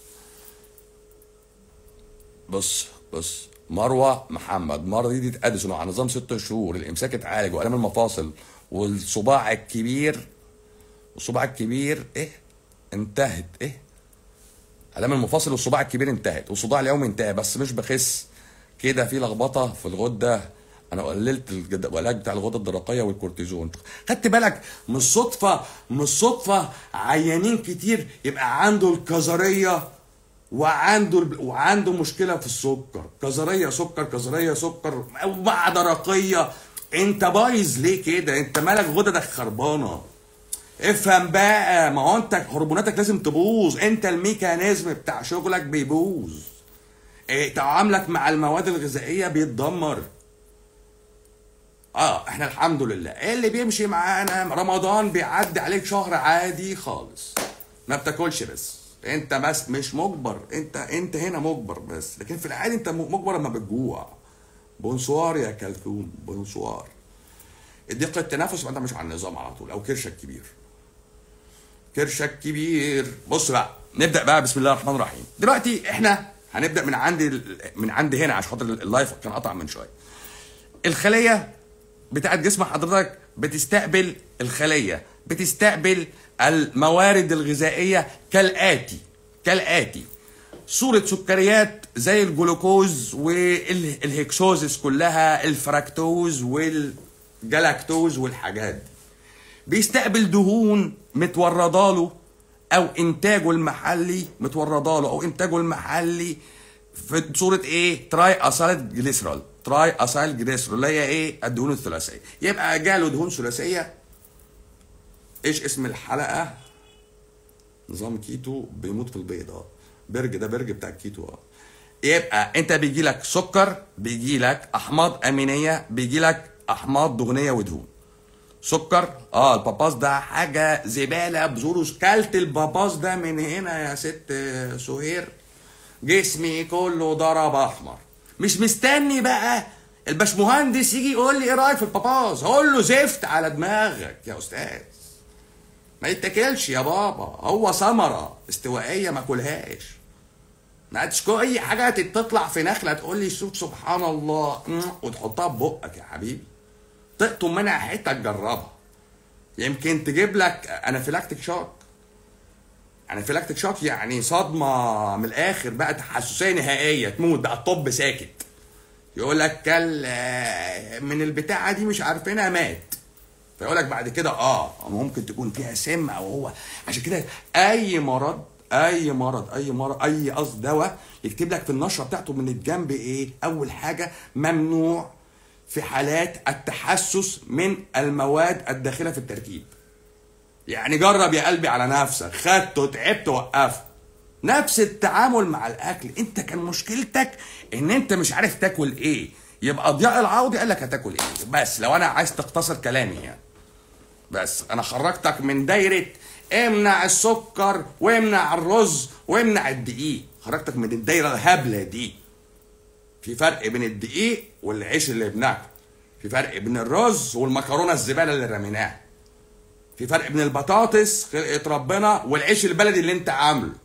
بص بص مروه محمد مريضة اديسون على نظام ست شهور الامساك اتعالج والام المفاصل والصباع الكبير الصباع الكبير ايه انتهت ايه الام المفاصل والصباع الكبير انتهت والصداع اليومي انتهى بس مش بخس كده في لخبطه في الغده انا قللت العلاج بتاع الغده الدرقيه والكورتيزون خدت بالك مش صدفه مش صدفه عيانين كتير يبقى عنده الكظريه وعنده وعنده مشكله في السكر كظريه سكر كظريه سكر ومع درقيه انت بايظ ليه كده انت مالك غددك خربانه افهم بقى ما هو انت هرموناتك لازم تبوظ انت الميكانيزم بتاع شغلك بيبوظ ايه تعاملك مع المواد الغذائيه بيتدمر اه احنا الحمد لله ايه اللي بيمشي معانا رمضان بيعدي عليك شهر عادي خالص ما بتاكلش بس انت بس مش مجبر انت انت هنا مجبر بس لكن في العادي انت مجبر لما بتجوع بونسوار يا كلثوم بونسوار ضيق التنفس يبقى انت مش على النظام على طول او كرشك كبير كرشك كبير بص بقى نبدا بقى بسم الله الرحمن الرحيم دلوقتي احنا هنبدا من عندي من عندي هنا عشان خاطر اللايف كان قطع من شويه الخليه بتاعت جسم حضرتك بتستقبل الخليه بتستقبل الموارد الغذائيه كالاتي كالاتي صورة سكريات زي الجلوكوز والهكسوزس كلها الفراكتوز والجلاكتوز والحاجات دي بيستقبل دهون متوردة له او انتاجه المحلي متوردة له او انتاجه المحلي في صورة ايه تراي اسايل جليسرول تراي اسايل جليسرول اللي هي ايه الدهون الثلاثية يبقى جاله دهون ثلاثية ايش اسم الحلقة نظام كيتو بيموت في البيض اه برج ده برج بتاع الكيتو اه يبقى انت بيجي لك سكر بيجي لك احماض امينيه بيجي لك احماض دهنيه ودهون سكر اه الباباز ده حاجه زباله بزوروس كلت الباباز ده من هنا يا ست سهير جسمي كله ضرب احمر مش مستني بقى الباشمهندس يجي يقول لي ايه رايك في الباباز هقول له زفت على دماغك يا استاذ ما يتاكلش يا بابا هو ثمره استوائيه ما كلهاش ما تشكو اي حاجه تطلع في نخله تقول لي شوف سبحان الله وتحطها في بقك يا حبيبي تقطم منها حته تجربها يمكن تجيب لك انافيلاكتيك شوك انافيلاكتيك شوك يعني صدمه من الاخر بقى تحسسيه نهائيه تموت بقى الطب ساكت يقول لك كل من البتاعه دي مش عارفينها مات فيقول لك بعد كده اه ممكن تكون فيها سم او هو عشان كده اي مرض اي مرض اي مرض اي قصد دواء يكتب لك في النشره بتاعته من الجنب ايه اول حاجه ممنوع في حالات التحسس من المواد الداخله في التركيب يعني جرب يا قلبي على نفسك خدته تعبت وقفت نفس التعامل مع الاكل انت كان مشكلتك ان انت مش عارف تاكل ايه يبقى ضياء العوضي قال لك هتاكل ايه بس لو انا عايز تختصر كلامي يعني بس انا خرجتك من دايره امنع السكر وامنع الرز وامنع الدقيق خرجتك من الدايره الهبله دي في فرق بين الدقيق والعيش اللي بناكله في فرق بين الرز والمكرونه الزباله اللي رميناها في فرق بين البطاطس خلقه ربنا والعيش البلدي اللي انت عامله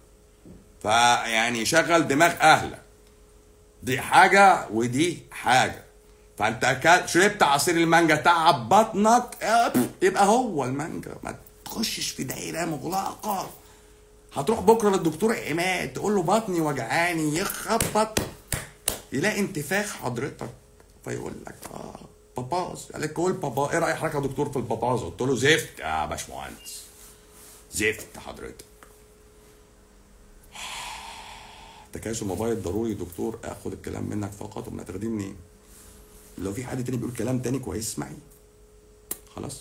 فيعني شغل دماغ اهلك دي حاجه ودي حاجه فانت اكلت شربت عصير المانجا تعب بطنك يبقى هو المانجا ما تخشش في دايره مغلقه هتروح بكره للدكتور عماد تقول له بطني وجعاني يخبط يلاقي انتفاخ حضرتك فيقول لك اه باباز قال لك كل بابا ايه راي حضرتك يا دكتور في الباباز قلت له زفت يا باشمهندس زفت حضرتك تكاسل موبايل ضروري دكتور اخد الكلام منك فقط وما تاخديه منين لو في حد تاني بيقول كلام تاني كويس اسمعي خلاص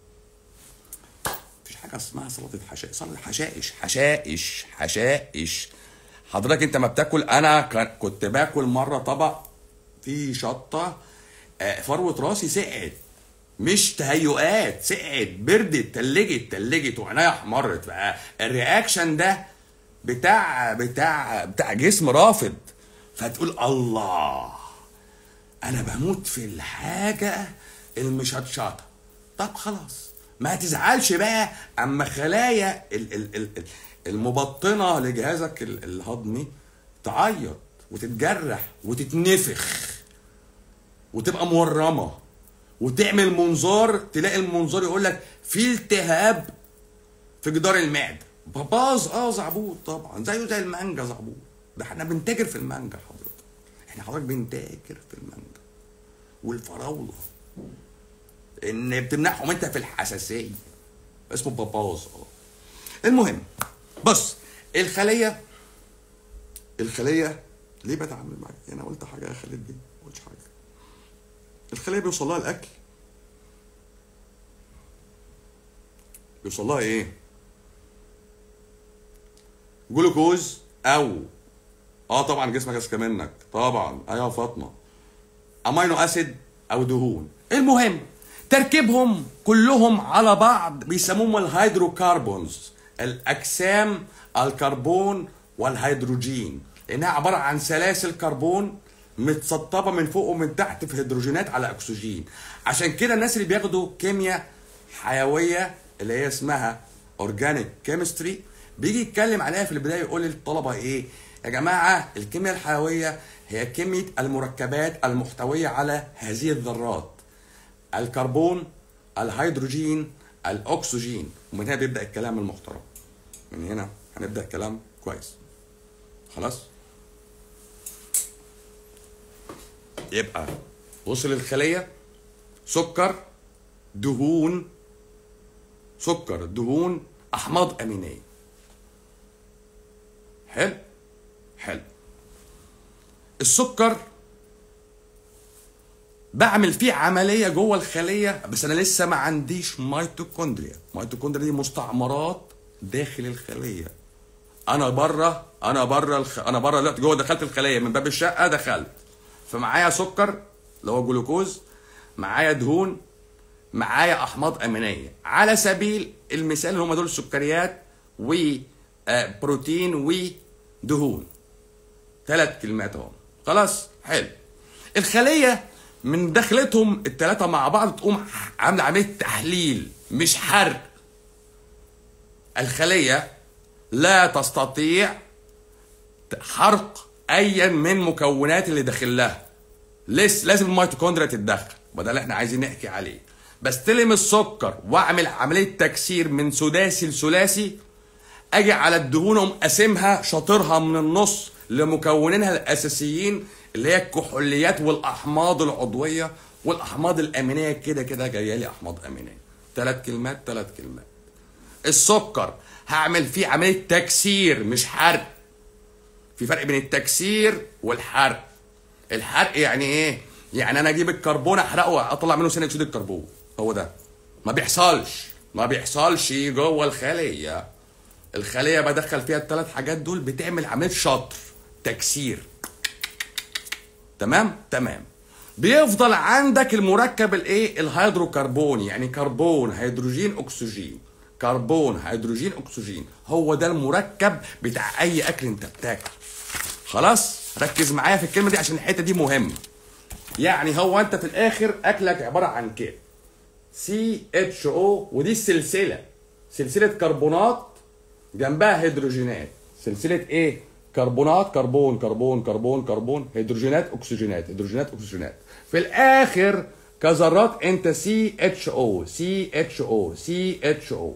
مفيش حاجه اسمها سلطه حشائش سلطه حشائش حشائش حشائش حضرتك انت ما بتاكل انا كنت باكل مره طبق فيه شطه فروه راسي سقعت مش تهيؤات سقعت بردت تلجت تلجت وعينيا احمرت بقى الرياكشن ده بتاع بتاع بتاع جسم رافض فتقول الله انا بموت في الحاجه المشطشطه طب خلاص ما تزعلش بقى اما خلايا ال ال ال المبطنه لجهازك الهضمي تعيط وتتجرح وتتنفخ وتبقى مورمه وتعمل منظار تلاقي المنظار يقول لك في التهاب في جدار المعده باباز اه زعبوط طبعا زيه زي المانجا زعبوط ده احنا بنتاجر في المانجا حضرتك احنا حضرتك بنتاجر في المانجا والفراوله ان بتمنعهم انت في الحساسيه اسمه باباز اه المهم بص الخليه الخليه ليه بتعامل معاك انا قلت حاجه يا خالد دي ما قلتش حاجه الخليه بيوصل لها الاكل بيوصل لها ايه جلوكوز او اه طبعا جسمك اذكى منك طبعا ايوه فاطمه امينو اسيد او دهون المهم تركيبهم كلهم على بعض بيسموهم الهيدروكربونز الاجسام الكربون والهيدروجين لانها عباره عن سلاسل كربون متسطبه من فوق ومن تحت في هيدروجينات على اكسجين عشان كده الناس اللي بياخدوا كيمياء حيويه اللي هي اسمها اورجانيك كيمستري بيجي يتكلم عليها في البدايه يقول للطلبه ايه يا جماعه الكيمياء الحيويه هي كميه المركبات المحتويه على هذه الذرات الكربون الهيدروجين الاكسجين ومن هنا بيبدا الكلام المحترم من هنا هنبدا كلام كويس خلاص يبقى وصل الخليه سكر دهون سكر دهون احماض امينيه حلو حلو السكر بعمل فيه عمليه جوه الخليه بس انا لسه ما عنديش ميتوكوندريا ميتوكوندريا دي مستعمرات داخل الخليه انا بره انا بره الخ... انا بره دلوقتي جوه دخلت الخليه من باب الشقه دخلت فمعايا سكر اللي هو جلوكوز معايا دهون معايا احماض امينيه على سبيل المثال اللي هم دول السكريات وبروتين ودهون ثلاث كلمات اهو خلاص حلو الخليه من دخلتهم الثلاثه مع بعض تقوم عامله عمليه تحليل مش حرق الخليه لا تستطيع حرق ايا من مكونات اللي داخل لها لسه لازم الميتوكوندريا تتدخل وده اللي احنا عايزين نحكي عليه بستلم السكر واعمل عمليه تكسير من سداسي لثلاثي اجي على الدهون اقوم قاسمها شاطرها من النص لمكونينها الاساسيين اللي هي الكحوليات والاحماض العضويه والاحماض الامينيه كده كده جايه لي احماض امينيه ثلاث كلمات ثلاث كلمات السكر هعمل فيه عمليه تكسير مش حرق في فرق بين التكسير والحرق الحرق يعني ايه يعني انا اجيب الكربون احرقه واطلع منه ثاني اكسيد الكربون هو ده ما بيحصلش ما بيحصلش جوه الخليه الخليه بدخل فيها الثلاث حاجات دول بتعمل عمليه شطر تكسير تمام تمام بيفضل عندك المركب الايه الهيدروكربوني يعني كربون هيدروجين اكسجين كربون هيدروجين اكسجين هو ده المركب بتاع اي اكل انت بتاكل خلاص ركز معايا في الكلمه دي عشان الحته دي مهمه يعني هو انت في الاخر اكلك عباره عن كده سي اتش او ودي السلسله سلسله كربونات جنبها هيدروجينات سلسله ايه كربونات كربون كربون كربون كربون هيدروجينات اكسجينات هيدروجينات اكسجينات في الاخر كذرات انت سي اتش او سي اتش او سي اتش او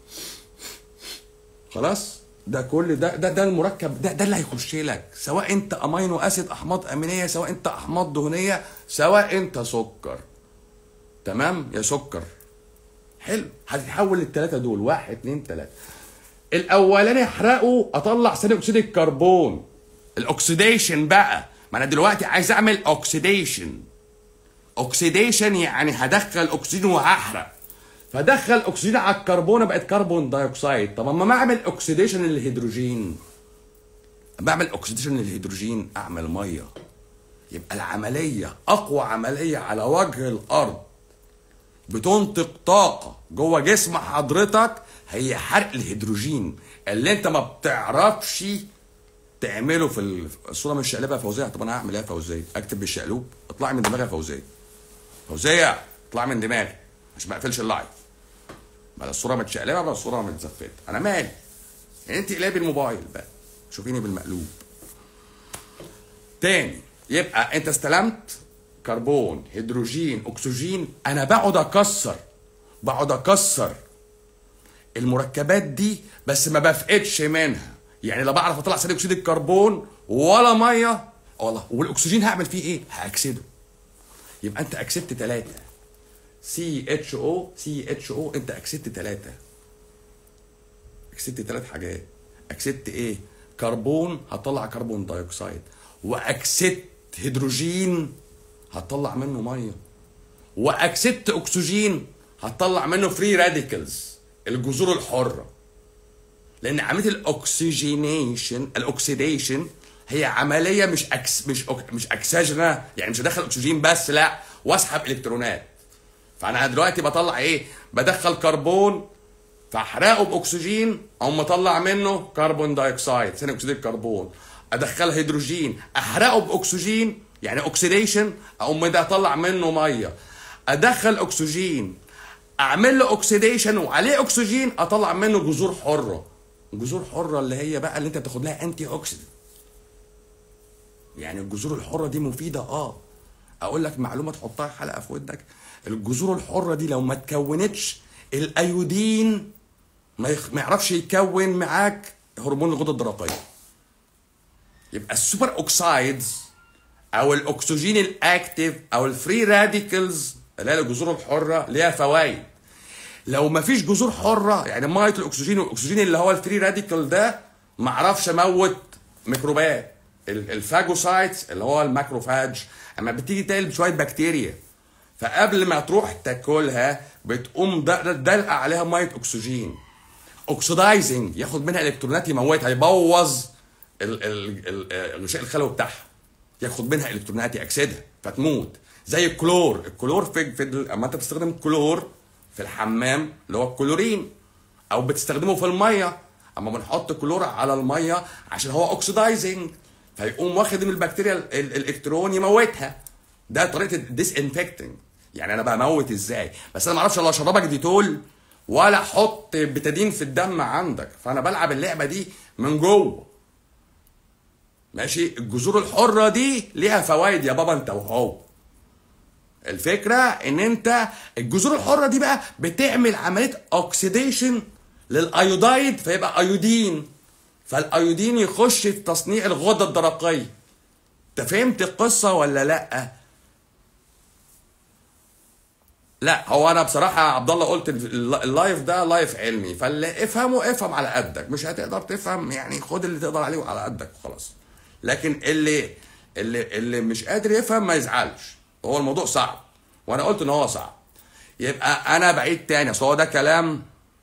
خلاص ده كل ده ده ده المركب ده ده اللي هيخش لك سواء انت امينو اسيد احماض امينيه سواء انت احماض دهنيه سواء انت سكر تمام يا سكر حلو هتتحول للثلاثه دول واحد اتنين تلاته الاولاني احرقه اطلع ثاني اكسيد الكربون الاكسيديشن بقى ما انا دلوقتي عايز اعمل اوكسيديشن اوكسيديشن يعني هدخل اكسجين وهحرق فدخل اكسجين على الكربون بقت كربون دايوكسيد طب اما ما اعمل اوكسيديشن للهيدروجين بعمل اوكسيديشن للهيدروجين اعمل ميه يبقى العمليه اقوى عمليه على وجه الارض بتنتج طاقه جوه جسم حضرتك هي حرق الهيدروجين اللي انت ما بتعرفش تعمله في الصوره مش شقلبها فوزيه طب انا هعمل ايه يا فوزيه اكتب بالشقلوب اطلعي من دماغي يا فوزيه فوزيه اطلعي من دماغي عشان ما اقفلش اللايف بلا الصوره متشقلبه بلا الصوره متزفته انا مالي يعني انت قلبي الموبايل بقى شوفيني بالمقلوب تاني يبقى انت استلمت كربون هيدروجين اكسجين انا بقعد اكسر بقعد اكسر المركبات دي بس ما بفقدش منها يعني لا بعرف اطلع ثاني اكسيد الكربون ولا ميه والله والاكسجين هعمل فيه ايه هاكسده يبقى انت اكسبت ثلاثه سي اتش او سي اتش او انت اكسبت ثلاثه اكسبت ثلاث حاجات اكسبت ايه كربون هطلع كربون دايوكسيد واكسبت هيدروجين هتطلع منه ميه واكسبت اكسجين هتطلع منه فري راديكلز الجذور الحره لان عمليه الاكسجينيشن الاكسيديشن هي عمليه مش أكس مش أك مش اكسجنه يعني مش هدخل اكسجين بس لا واسحب الكترونات فانا دلوقتي بطلع ايه بدخل كربون فاحرقه باكسجين او مطلع منه كربون دايوكسيد ثاني اكسيد الكربون ادخل هيدروجين احرقه باكسجين يعني اوكسيديشن اقوم ده اطلع منه ميه ادخل اكسجين اعمل له اوكسيديشن وعليه اكسجين اطلع منه جذور حره جذور حره اللي هي بقى اللي انت بتاخد لها انتي اوكسيدنت يعني الجذور الحره دي مفيده اه اقول لك معلومه تحطها حلقه في ودنك الجذور الحره دي لو ما تكونتش الايودين ما, يخ... ما يعرفش يكون معاك هرمون الغده الدرقيه يبقى السوبر اوكسايدز او الاكسجين الاكتف او الفري راديكلز اللي هي الجذور الحره ليها فوائد لو ما فيش جذور حره يعني ميه الاكسجين والاكسجين اللي هو الفري راديكال ده ما اعرفش اموت ميكروبات الفاجوسايتس اللي هو الماكروفاج اما بتيجي تقلب شويه بكتيريا فقبل ما تروح تاكلها بتقوم دلق عليها ميه اكسجين اوكسيدايزنج ياخد منها الكترونات يموتها يبوظ ال- ال- ال- الغشاء الخلوي بتاعها ياخد منها الكترونات يكسدها فتموت زي الكلور الكلور في, في اما انت بتستخدم كلور في الحمام اللي هو الكلورين او بتستخدمه في الميه اما بنحط كلور على الميه عشان هو اوكسيدايزنج فيقوم واخد من البكتيريا ال- ال- الالكترون يموتها ده طريقه الديس انفكتنج يعني انا بموت ازاي بس انا ما اعرفش الا اشربك ديتول ولا احط بتادين في الدم عندك فانا بلعب اللعبه دي من جوه ماشي الجذور الحره دي ليها فوائد يا بابا انت وهو الفكره ان انت الجذور الحره دي بقى بتعمل عمليه اوكسيديشن للايودايد فيبقى ايودين فالايودين يخش في تصنيع الغده الدرقيه انت فهمت القصه ولا لا لا هو انا بصراحه يا عبد الله قلت ال- اللايف ده لايف علمي فاللي افهمه افهم على قدك مش هتقدر تفهم يعني خد اللي تقدر عليه على قدك وخلاص لكن اللي اللي اللي مش قادر يفهم ما يزعلش هو الموضوع صعب وانا قلت ان هو صعب يبقى انا بعيد تاني اصل هو ده كلام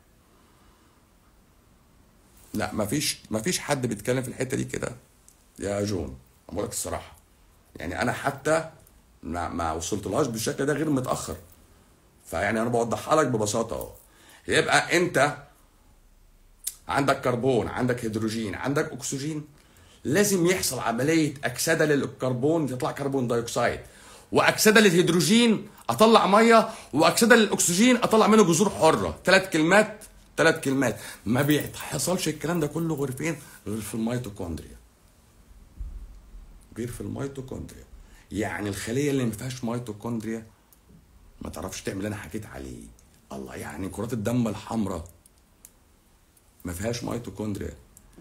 لا مفيش مفيش حد بيتكلم في الحته دي كده يا جون اقول لك الصراحه يعني انا حتى ما, ما وصلتلهاش بالشكل ده غير متاخر فيعني انا بوضحها لك ببساطه اهو يبقى انت عندك كربون عندك هيدروجين عندك اكسجين لازم يحصل عمليه اكسده للكربون يطلع كربون دايوكسيد واكسده للهيدروجين اطلع ميه واكسده للاكسجين اطلع منه جذور حره ثلاث كلمات ثلاث كلمات ما بيحصلش الكلام ده كله غير فين غير في الميتوكوندريا غير في الميتوكوندريا يعني الخليه اللي ما فيهاش ميتوكوندريا ما تعرفش تعمل اللي انا حكيت عليه الله يعني كرات الدم الحمراء ما فيهاش ميتوكوندريا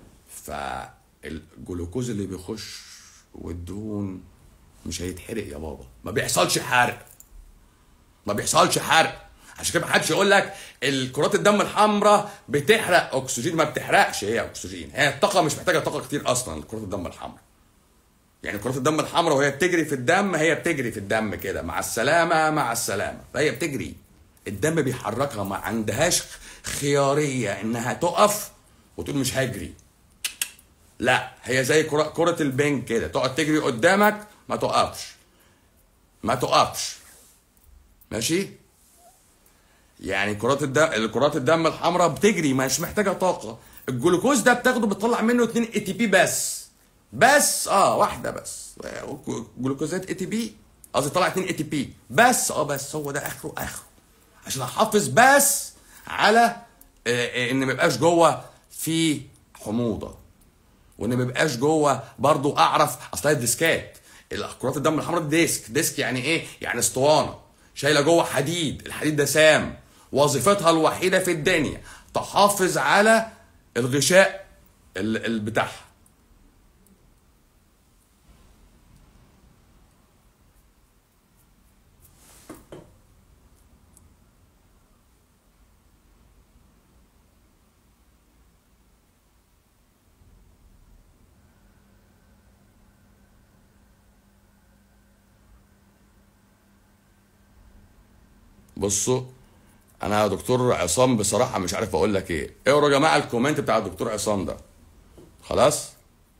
فالجلوكوز اللي بيخش والدهون مش هيتحرق يا بابا ما بيحصلش حرق ما بيحصلش حرق عشان كده محدش يقول لك الكرات الدم الحمراء بتحرق اكسجين ما بتحرقش هي اكسجين هي الطاقه مش محتاجه طاقه كتير اصلا كرات الدم الحمراء يعني كرات الدم الحمراء وهي بتجري في الدم هي بتجري في الدم كده مع السلامه مع السلامه فهي بتجري الدم بيحركها ما عندهاش خياريه انها تقف وتقول مش هجري لا هي زي كرة, كرة البنج كده تقعد تجري قدامك ما تقفش ما تقفش ماشي يعني كرات الدم كرات الدم الحمراء بتجري مش محتاجه طاقه الجلوكوز ده بتاخده بتطلع منه 2 اي تي بي بس بس اه واحده بس جلوكوزات اي تي بي قصدي طلع 2 اي تي بي بس اه بس هو ده اخره اخره عشان احافظ بس على آه، آه، ان ما يبقاش جوه في حموضه وان ما يبقاش جوه برضو اعرف اصل الديسكات كرات الدم الحمراء ديسك ديسك يعني ايه يعني اسطوانه شايله جوه حديد الحديد ده سام وظيفتها الوحيده في الدنيا تحافظ على الغشاء ال- ال- بتاعها بصوا انا يا دكتور عصام بصراحه مش عارف اقول لك ايه اقروا يا جماعه الكومنت بتاع الدكتور عصام ده خلاص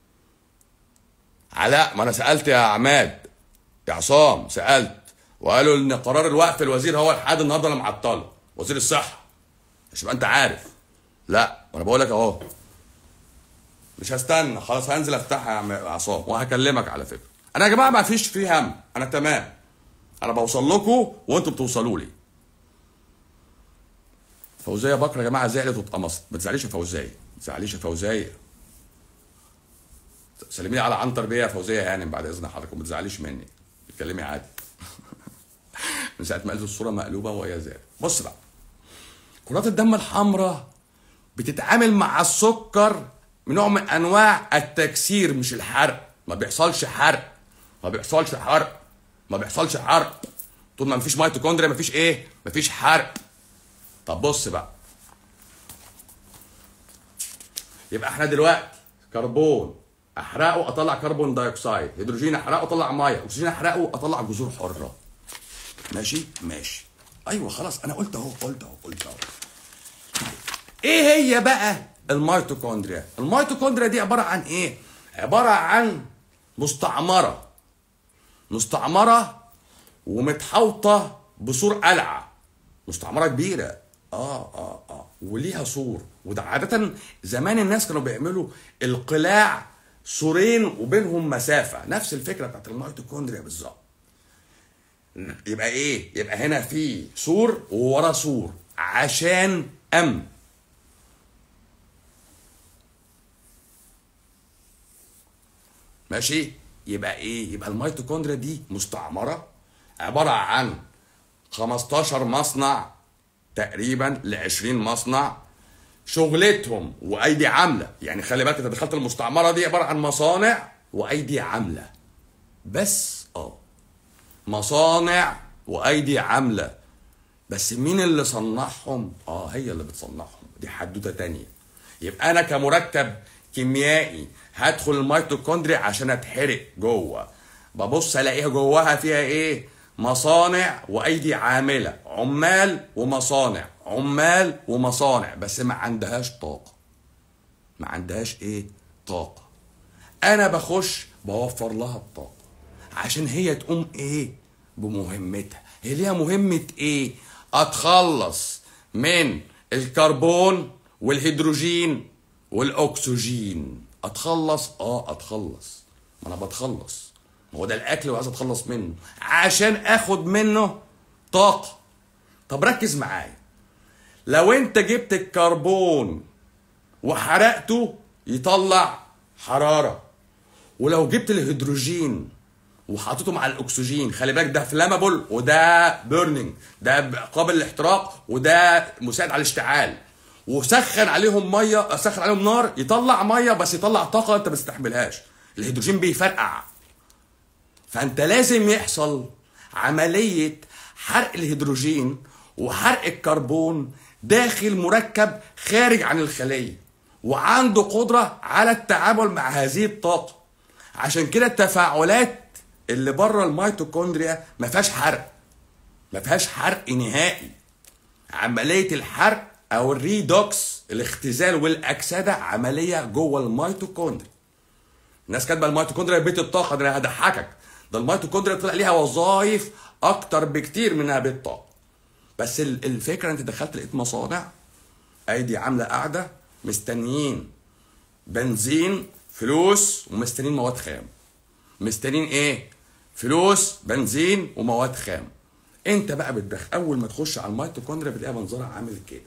علاء ما انا سالت يا عماد يا عصام سالت وقالوا ان قرار الوقف الوزير هو لحد النهارده اللي معطله وزير الصحه عشان يبقى انت عارف لا وانا بقول لك اهو مش هستنى خلاص هنزل افتحها يا عم عصام وهكلمك على فكره انا يا جماعه ما فيش فيه هم انا تمام انا بوصل لكم وانتوا بتوصلوا لي فوزيه بكر يا جماعه زعلت واتقمصت ما تزعليش يا فوزيه ما تزعليش يا فوزيه سلمي لي على عنتر بيه يا فوزيه هانم بعد اذن حضرتك وما تزعليش مني اتكلمي عادي من ساعه ما قالت الصوره مقلوبه وهي زعلت بص بقى كرات الدم الحمراء بتتعامل مع السكر من نوع من انواع التكسير مش الحرق ما بيحصلش حرق ما بيحصلش حرق ما بيحصلش حرق طول ما مفيش ميتوكوندريا مفيش ايه مفيش حرق طب بص بقى يبقى احنا دلوقتي كربون احرقه اطلع كربون دايوكسيد هيدروجين احرقه اطلع ميه اكسجين احرقه اطلع جذور حره ماشي ماشي ايوه خلاص انا قلت اهو قلت اهو قلت اهو ايه هي بقى الميتوكوندريا الميتوكوندريا دي عباره عن ايه عباره عن مستعمره مستعمره ومتحوطه بسور قلعه مستعمره كبيره اه اه اه وليها سور وده عاده زمان الناس كانوا بيعملوا القلاع سورين وبينهم مسافه نفس الفكره بتاعت الميتوكوندريا بالظبط يبقى ايه يبقى هنا في سور ووراه سور عشان امن ماشي يبقى ايه يبقى الميتوكوندريا دي مستعمره عباره عن 15 مصنع تقريبا ل 20 مصنع شغلتهم وايدي عامله يعني خلي بالك انت دخلت المستعمره دي عباره عن مصانع وايدي عامله بس اه مصانع وايدي عامله بس مين اللي صنعهم اه هي اللي بتصنعهم دي حدوته تانية يبقى انا كمركب كيميائي هدخل الميتوكوندريا عشان اتحرق جوه ببص الاقيها جواها فيها ايه مصانع وايدي عامله عمال ومصانع عمال ومصانع بس ما عندهاش طاقه ما عندهاش ايه طاقه انا بخش بوفر لها الطاقه عشان هي تقوم ايه بمهمتها هي ليها مهمه ايه اتخلص من الكربون والهيدروجين والاكسجين اتخلص اه اتخلص ما انا بتخلص ما هو ده الاكل وعايز اتخلص منه عشان اخد منه طاقه طب ركز معايا لو انت جبت الكربون وحرقته يطلع حراره ولو جبت الهيدروجين وحطيته مع الاكسجين خلي بالك ده فلامابل وده بيرنينج ده قابل للاحتراق وده مساعد على الاشتعال وسخن عليهم ميه سخن عليهم نار يطلع ميه بس يطلع طاقه انت ما تستحملهاش الهيدروجين بيفرقع فانت لازم يحصل عمليه حرق الهيدروجين وحرق الكربون داخل مركب خارج عن الخليه وعنده قدره على التعامل مع هذه الطاقه عشان كده التفاعلات اللي بره الميتوكوندريا ما فيهاش حرق ما فيهاش حرق نهائي عمليه الحرق او الريدوكس الاختزال والاكسده عمليه جوه الميتوكوندريا الناس كاتبه الميتوكوندريا بيت الطاقه ده انا هضحكك ده الميتوكوندريا طلع ليها وظائف اكتر بكتير منها بيت طاقه بس ال- الفكره انت دخلت لقيت مصانع ايدي عامله قاعده مستنيين بنزين فلوس ومستنيين مواد خام مستنيين ايه فلوس بنزين ومواد خام انت بقى بتدخل اول ما تخش على الميتوكوندريا بتلاقي منظرها عامل كده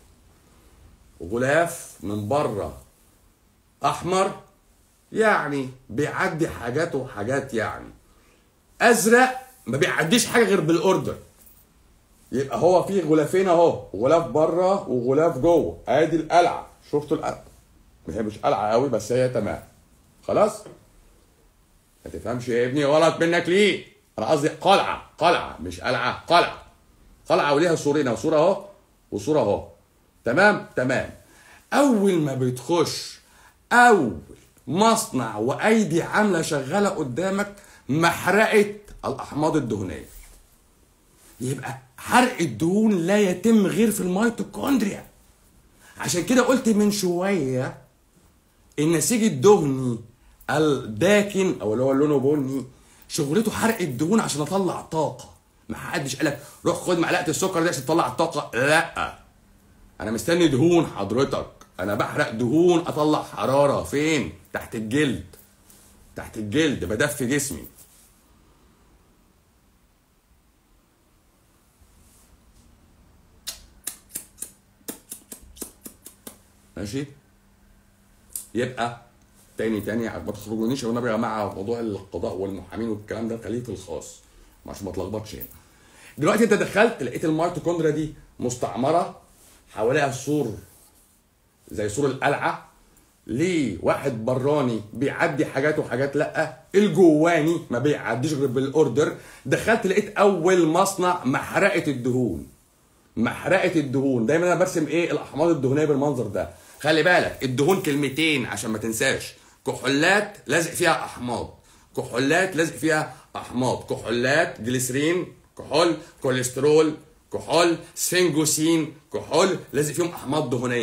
غلاف من بره احمر يعني بيعدي حاجات وحاجات يعني ازرق ما بيعديش حاجه غير بالاوردر يبقى هو في غلافين اهو غلاف بره وغلاف جوه ادي القلعه شفتوا القلعه هي مش قلعه قوي بس هي تمام خلاص ما تفهمش يا ابني غلط منك ليه انا قصدي قلعه قلعه مش قلعه قلعه قلعه وليها سورين اهو صوره اهو وصوره اهو تمام تمام اول ما بتخش اول مصنع وايدي عامله شغاله قدامك محرقه الاحماض الدهنيه يبقى حرق الدهون لا يتم غير في الميتوكوندريا عشان كده قلت من شويه النسيج الدهني الداكن او اللي هو لونه بني شغلته حرق الدهون عشان اطلع طاقه ما حدش قالك روح خد معلقه السكر دي عشان تطلع الطاقه لا انا مستني دهون حضرتك انا بحرق دهون اطلع حراره فين تحت الجلد تحت الجلد بدفي جسمي ماشي يبقى تاني تاني ما تخرجونيش والنبي يا جماعه موضوع القضاء والمحامين والكلام ده خليه في الخاص عشان ما تلخبطش هنا دلوقتي انت دخلت لقيت الميتوكوندريا دي مستعمره حواليها سور زي سور القلعه ليه واحد براني بيعدي حاجات وحاجات لا الجواني ما بيعديش غير بالاوردر دخلت لقيت اول مصنع محرقه الدهون محرقه الدهون دايما انا برسم ايه الاحماض الدهنيه بالمنظر ده خلي بالك الدهون كلمتين عشان ما تنساش كحولات لازق فيها احماض كحولات لازق فيها احماض كحولات جليسرين كحول كوليسترول كحول سفنجوسين كحول لازق فيهم احماض دهنيه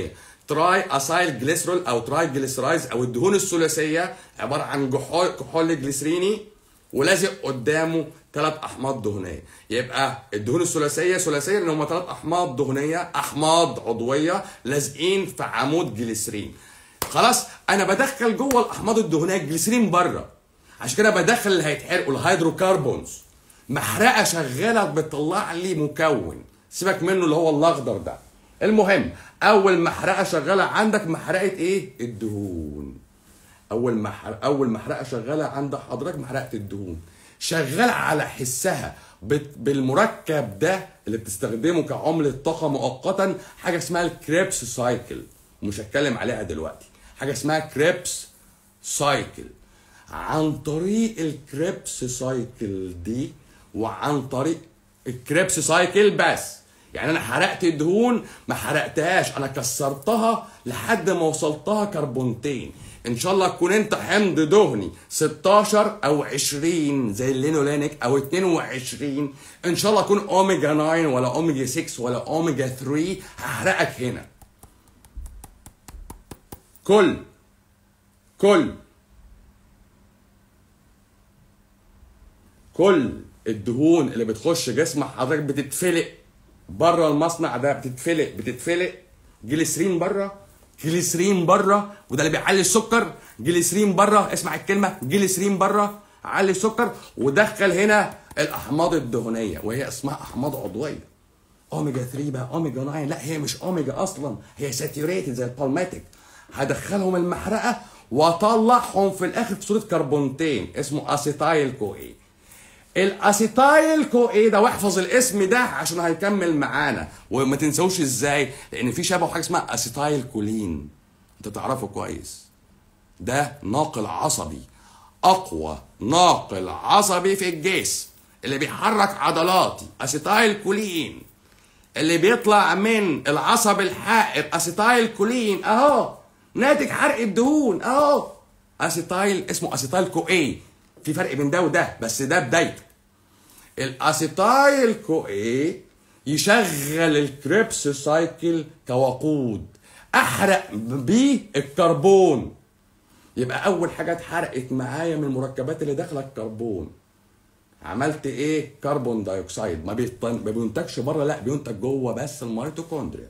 تراي اسايل جليسرول او تراي جليسرايز او الدهون الثلاثيه عباره عن كحول كحول جليسريني ولازق قدامه ثلاث احماض دهنيه يبقى الدهون الثلاثيه ثلاثيه لان هم ثلاث احماض دهنيه احماض عضويه لازقين في عمود جليسرين خلاص انا بدخل جوه الاحماض الدهنيه الجليسرين بره عشان كده بدخل اللي هيتحرقوا الهيدروكربونز محرقه شغاله بتطلع لي مكون سيبك منه اللي هو الاخضر ده المهم اول محرقه شغاله عندك محرقه ايه الدهون اول محرقه اول محرقه شغاله عند حضرتك محرقه الدهون شغاله على حسها بت- بالمركب ده اللي بتستخدمه كعمله طاقه مؤقتا حاجه اسمها الكريبس سايكل مش هتكلم عليها دلوقتي حاجه اسمها كريبس سايكل عن طريق الكريبس سايكل دي وعن طريق الكريبس سايكل بس يعني انا حرقت الدهون ما حرقتهاش انا كسرتها لحد ما وصلتها كربونتين ان شاء الله تكون انت حمض دهني 16 او 20 زي اللينولينيك او 22 ان شاء الله اكون اوميجا 9 ولا اوميجا 6 ولا اوميجا 3 هحرقك هنا كل كل كل الدهون اللي بتخش جسم حضرتك بتتفلق بره المصنع ده بتتفلق بتتفلق جليسرين بره جليسرين بره وده اللي بيعلي السكر جليسرين بره اسمع الكلمه جليسرين بره علي السكر ودخل هنا الاحماض الدهنيه وهي اسمها احماض عضويه اوميجا 3 بقى اوميجا 9 لا هي مش اوميجا اصلا هي ساتيوريتد زي البالماتيك هدخلهم المحرقه واطلعهم في الاخر في صوره كربونتين اسمه اسيتايل كو اي الاسيتايل كو ايه ده واحفظ الاسم ده عشان هيكمل معانا وما تنسوش ازاي لان في شبه حاجه اسمها اسيتايل كولين انت تعرفه كويس ده ناقل عصبي اقوى ناقل عصبي في الجسم اللي بيحرك عضلاتي اسيتايل كولين اللي بيطلع من العصب الحائر اسيتايل كولين اهو ناتج حرق الدهون اهو اسيتايل اسمه اسيتايل كو اي في فرق بين ده وده بس ده بدايته الاسيتايل كو اي يشغل الكريبس سايكل كوقود احرق بيه الكربون يبقى اول حاجه اتحرقت معايا من المركبات اللي داخله الكربون عملت ايه كربون دايوكسيد ما, بيطن... ما بينتجش بره لا بينتج جوه بس الميتوكوندريا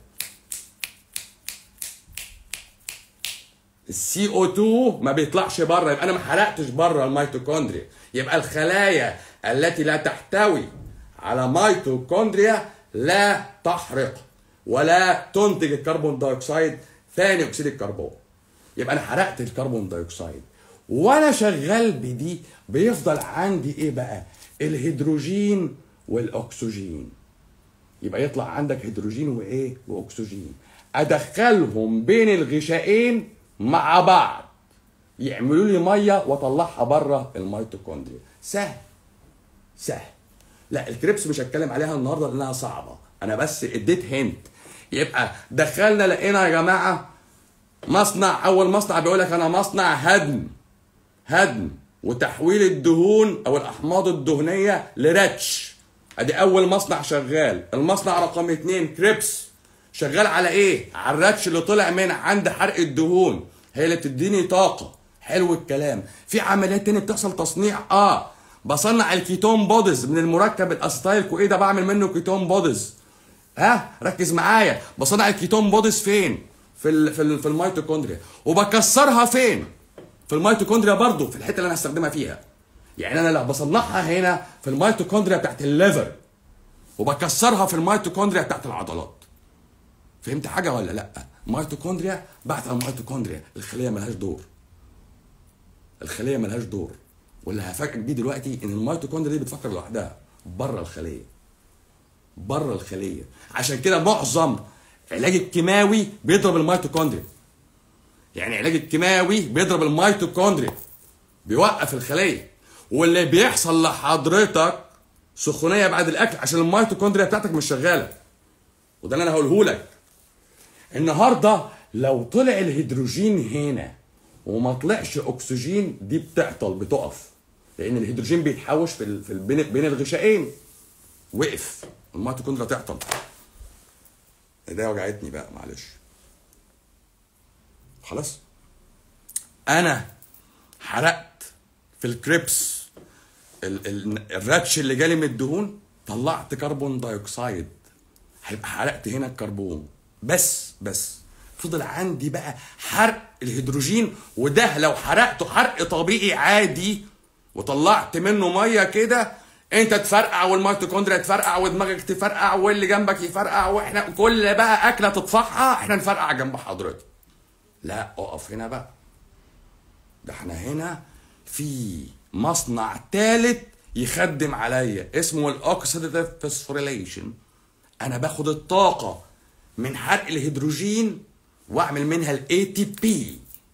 السي او 2 ما بيطلعش بره يبقى انا ما حرقتش بره الميتوكوندريا يبقى الخلايا التي لا تحتوي على ميتوكوندريا لا تحرق ولا تنتج الكربون دايوكسيد ثاني اكسيد الكربون يبقى انا حرقت الكربون دايوكسيد وانا شغال بدي بيفضل عندي ايه بقى الهيدروجين والاكسجين يبقى يطلع عندك هيدروجين وايه واكسجين ادخلهم بين الغشائين مع بعض يعملوا لي ميه واطلعها بره الميتوكوندريا سهل سهل لا الكريبس مش هتكلم عليها النهارده لانها صعبه انا بس اديت هنت يبقى دخلنا لقينا يا جماعه مصنع اول مصنع بيقول لك انا مصنع هدم هدم وتحويل الدهون او الاحماض الدهنيه لراتش ادي اول مصنع شغال المصنع رقم اتنين كريبس شغال على ايه على الراتش اللي طلع من عند حرق الدهون هي اللي بتديني طاقه حلو الكلام في عمليات تانية بتحصل تصنيع اه بصنع الكيتون بوديز من المركب الاسيتايل كو ايه ده بعمل منه كيتون بوديز ها ركز معايا بصنع الكيتون بوديز فين في ال في ال في الميتوكوندريا وبكسرها فين في الميتوكوندريا برضو في الحته اللي انا هستخدمها فيها يعني انا لو بصنعها هنا في الميتوكوندريا بتاعت الليفر وبكسرها في الميتوكوندريا بتاعت العضلات فهمت حاجه ولا لا ميتوكوندريا بعد الميتوكوندريا الخليه ملهاش دور الخليه ملهاش دور واللي هفاجئك بيه دلوقتي ان الميتوكوندريا دي بتفكر لوحدها بره الخليه بره الخليه عشان كده معظم علاج الكيماوي بيضرب الميتوكوندريا يعني علاج الكيماوي بيضرب الميتوكوندريا بيوقف الخليه واللي بيحصل لحضرتك سخونيه بعد الاكل عشان الميتوكوندريا بتاعتك مش شغاله وده اللي انا هقوله لك النهارده لو طلع الهيدروجين هنا وما طلعش اكسجين دي بتعطل بتقف لان الهيدروجين بيتحوش في ال... في ال... بين بين الغشائين وقف الميتوكوندريا تعطل ايديا وجعتني بقى معلش خلاص انا حرقت في الكريبس ال ال الراتش اللي جالي من الدهون طلعت كربون دايوكسيد هيبقى حرقت هنا الكربون بس بس فضل عندي بقى حرق الهيدروجين وده لو حرقته حرق طبيعي عادي وطلعت منه ميه كده انت تفرقع والميتوكوندريا تفرقع ودماغك تفرقع واللي جنبك يفرقع واحنا كل بقى اكله تطفحها احنا نفرقع جنب حضرتك لا اقف هنا بقى ده احنا هنا في مصنع ثالث يخدم عليا اسمه الاوكسيديتيف فوسفوريليشن انا باخد الطاقه من حرق الهيدروجين واعمل منها الاي تي بي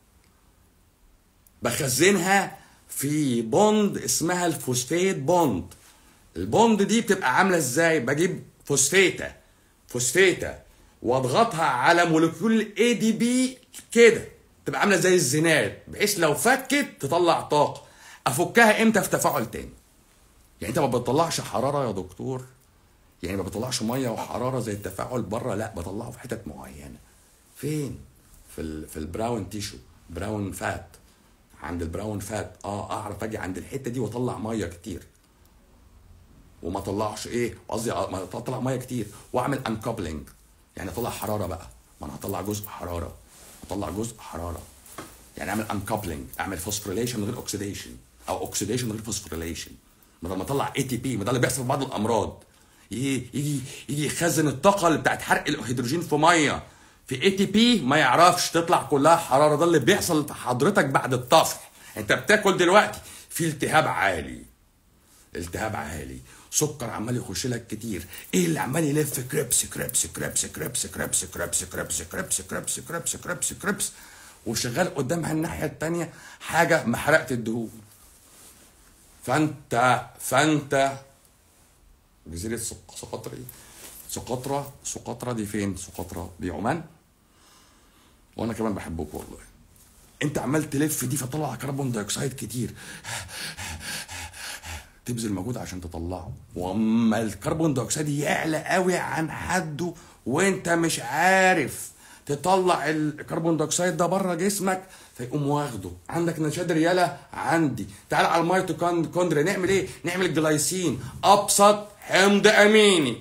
بخزنها في بوند اسمها الفوسفيت بوند البوند دي بتبقى عامله ازاي بجيب فوسفيتا فوسفيتا واضغطها على مولكيول اي دي بي كده تبقى عامله زي الزناد بحيث لو فكت تطلع طاقه افكها امتى في تفاعل تاني يعني انت ما بتطلعش حراره يا دكتور يعني ما بطلعش ميه وحراره زي التفاعل بره لا بطلعه في حتت معينه فين في ال في البراون تيشو براون فات عند البراون فات اه اعرف اجي عند الحته دي واطلع ميه كتير وما اطلعش ايه قصدي ما اطلع ميه كتير واعمل انكابلنج يعني اطلع حراره بقى ما انا هطلع جزء حراره اطلع جزء حراره يعني اعمل انكابلنج اعمل فوسفوريليشن من غير اوكسيديشن او اوكسيديشن من غير فوسفوريليشن بدل ما اطلع اي تي بي ما ده اللي بيحصل في بعض الامراض يجي يجي يجي يخزن الطاقه اللي بتاعت حرق الهيدروجين في ميه في اي تي بي ما يعرفش تطلع كلها حراره ده اللي بيحصل في حضرتك بعد الطفح انت بتاكل دلوقتي في التهاب عالي التهاب عالي سكر عمال يخش لك كتير ايه اللي عمال يلف كريبس كريبس كريبس كريبس كريبس كريبس كريبس كريبس كريبس كريبس كريبس كريبس وشغال قدامها الناحيه التانيه حاجه محرقه الدهون فانت فانت جزيره سقطرى سقطرى سقطرى دي فين سقطرى دي عمان وانا كمان بحبك والله انت عمال تلف دي فطلع كربون دايوكسيد كتير تبذل مجهود عشان تطلعه واما الكربون دايوكسيد يعلى قوي عن حده وانت مش عارف تطلع الكربون دايوكسيد ده بره جسمك فيقوم واخده عندك نشاد رياله عندي تعال على الميتوكوندريا نعمل ايه نعمل جلايسين ابسط حمض اميني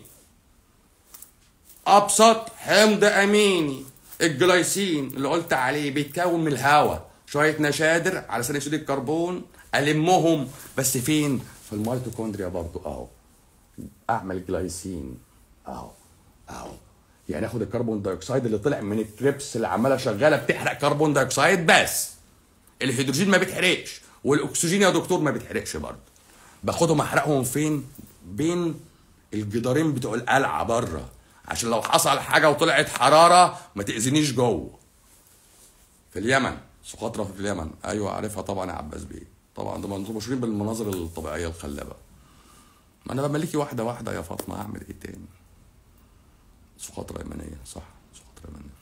ابسط حمض اميني الجلايسين اللي قلت عليه بيتكون من الهواء شويه نشادر على ثاني اكسيد الكربون المهم بس فين في الميتوكوندريا برضو اهو اعمل جلايسين اهو اهو يعني اخد الكربون دايوكسيد اللي طلع من الكريبس اللي عماله شغاله بتحرق كربون دايوكسيد بس الهيدروجين ما بيتحرقش والاكسجين يا دكتور ما بيتحرقش برضه باخدهم احرقهم فين بين الجدارين بتوع القلعه بره عشان لو حصل حاجه وطلعت حراره ما تاذينيش جوه في اليمن سقطرى في اليمن ايوه عارفها طبعا يا عباس بيه طبعا ده مشهورين بالمناظر الطبيعيه الخلابه ما انا بملكي واحده واحده يا فاطمه اعمل ايه تاني سقطرى يمنيه صح سقطرى يمنيه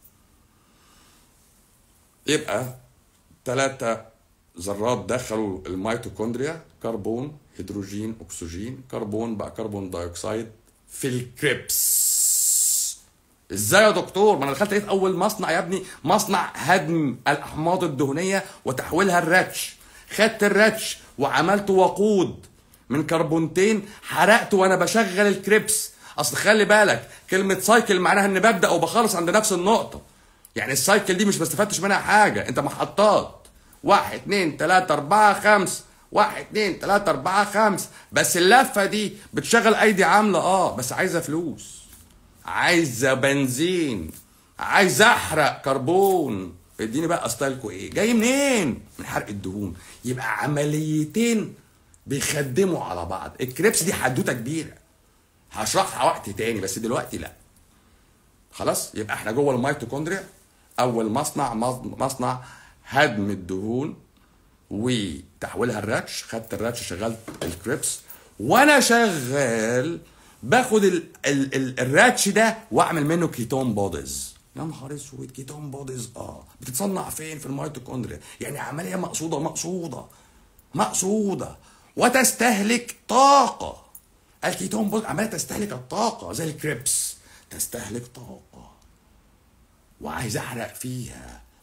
يبقى ثلاثة ذرات دخلوا الميتوكوندريا كربون هيدروجين اكسجين كربون بقى كربون دايوكسيد في الكريبس ازاي يا دكتور ما انا دخلت لقيت اول مصنع يا ابني مصنع هدم الاحماض الدهنيه وتحويلها الراتش خدت الراتش وعملت وقود من كربونتين حرقت وانا بشغل الكريبس اصل خلي بالك كلمه سايكل معناها ان ببدا وبخلص عند نفس النقطه يعني السايكل دي مش بستفدتش منها حاجه انت محطات واحد اتنين تلاته اربعه خمسه واحد اتنين تلاته اربعه خمسه بس اللفه دي بتشغل ايدي عامله اه بس عايزه فلوس عايزه بنزين عايز احرق كربون اديني بقى ستايلكوا ايه جاي منين من حرق الدهون يبقى عمليتين بيخدموا على بعض الكريبس دي حدوته كبيره هشرحها وقت تاني بس دلوقتي لا خلاص يبقى احنا جوه الميتوكوندريا اول مصنع مصنع هدم الدهون وتحويلها الراتش خدت الراتش شغلت الكريبس وانا شغال باخد ال ال ال الراتش ده واعمل منه كيتون بوديز يا نهار اسود كيتون بوديز اه بتتصنع فين في الميتوكوندريا يعني عمليه مقصوده مقصوده مقصوده وتستهلك طاقه الكيتون بوديز عماله تستهلك الطاقه زي الكريبس تستهلك طاقه وعايز احرق فيها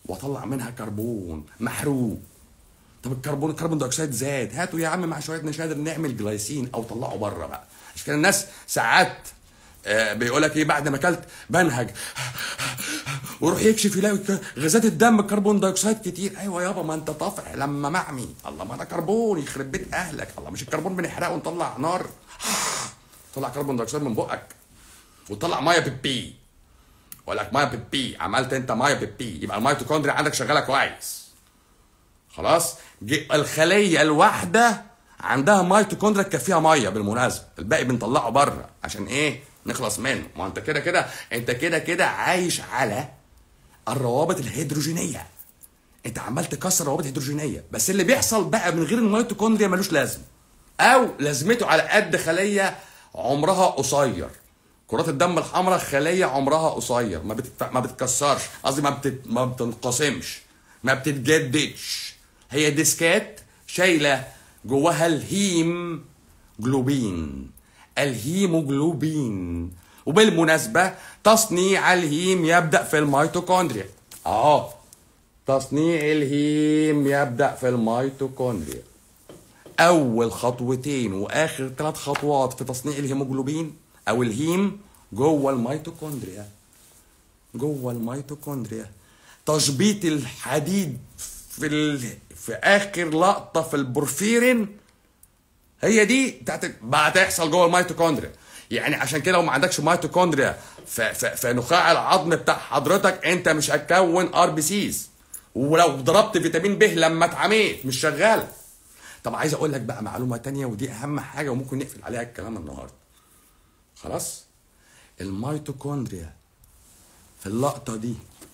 واطلع منها كربون محروق طب الكربون الكربون دايوكسيد زاد هاتوا يا عم مع شويه نشادر نعمل جلايسين او طلعه بره بقى عشان كده الناس ساعات آه، بيقول لك ايه بعد ما اكلت بنهج ويروح يكشف يلاقي ك- غازات الدم كربون دايوكسيد كتير ايوه يابا ما انت طافح لما معمي الله ما ده كربون يخرب بيت اهلك الله مش الكربون بنحرقه ونطلع نار طلع كربون دايوكسيد من بقك وطلع ميه بيبي ولا لك ميه بيبي عملت انت ميه بيبي يبقى الميتوكوندريا عندك شغاله كويس خلاص جي- الخليه الواحده عندها ميتوكوندريا تكفيها ميه بالمناسبه الباقي بنطلعه بره عشان ايه نخلص منه ما انت كده كده انت كده كده عايش على الروابط الهيدروجينيه انت عمال تكسر روابط هيدروجينيه بس اللي بيحصل بقى من غير الميتوكوندريا ملوش لازمه او لازمته على قد خليه عمرها قصير كرات الدم الحمراء خليه عمرها قصير ما بتت... ما بتتكسرش قصدي ما بتت... ما بتنقسمش ما بتتجددش هي ديسكات شايله جواها الهيم جلوبين الهيموجلوبين وبالمناسبه تصنيع الهيم يبدا في الميتوكوندريا اه تصنيع الهيم يبدا في الميتوكوندريا اول خطوتين واخر ثلاث خطوات في تصنيع الهيموجلوبين او الهيم جوه الميتوكوندريا جوه الميتوكوندريا تشبيط الحديد في ال... في اخر لقطه في البورفيرين هي دي بتاعت بقى تحصل جوه الميتوكوندريا يعني عشان كده لو ما عندكش ميتوكوندريا في, في, في نخاع العظم بتاع حضرتك انت مش هتكون ار بي سيز ولو ضربت فيتامين ب لما اتعميت مش شغال طب عايز اقول لك بقى معلومه تانية ودي اهم حاجه وممكن نقفل عليها الكلام النهارده خلاص الميتوكوندريا في اللقطه دي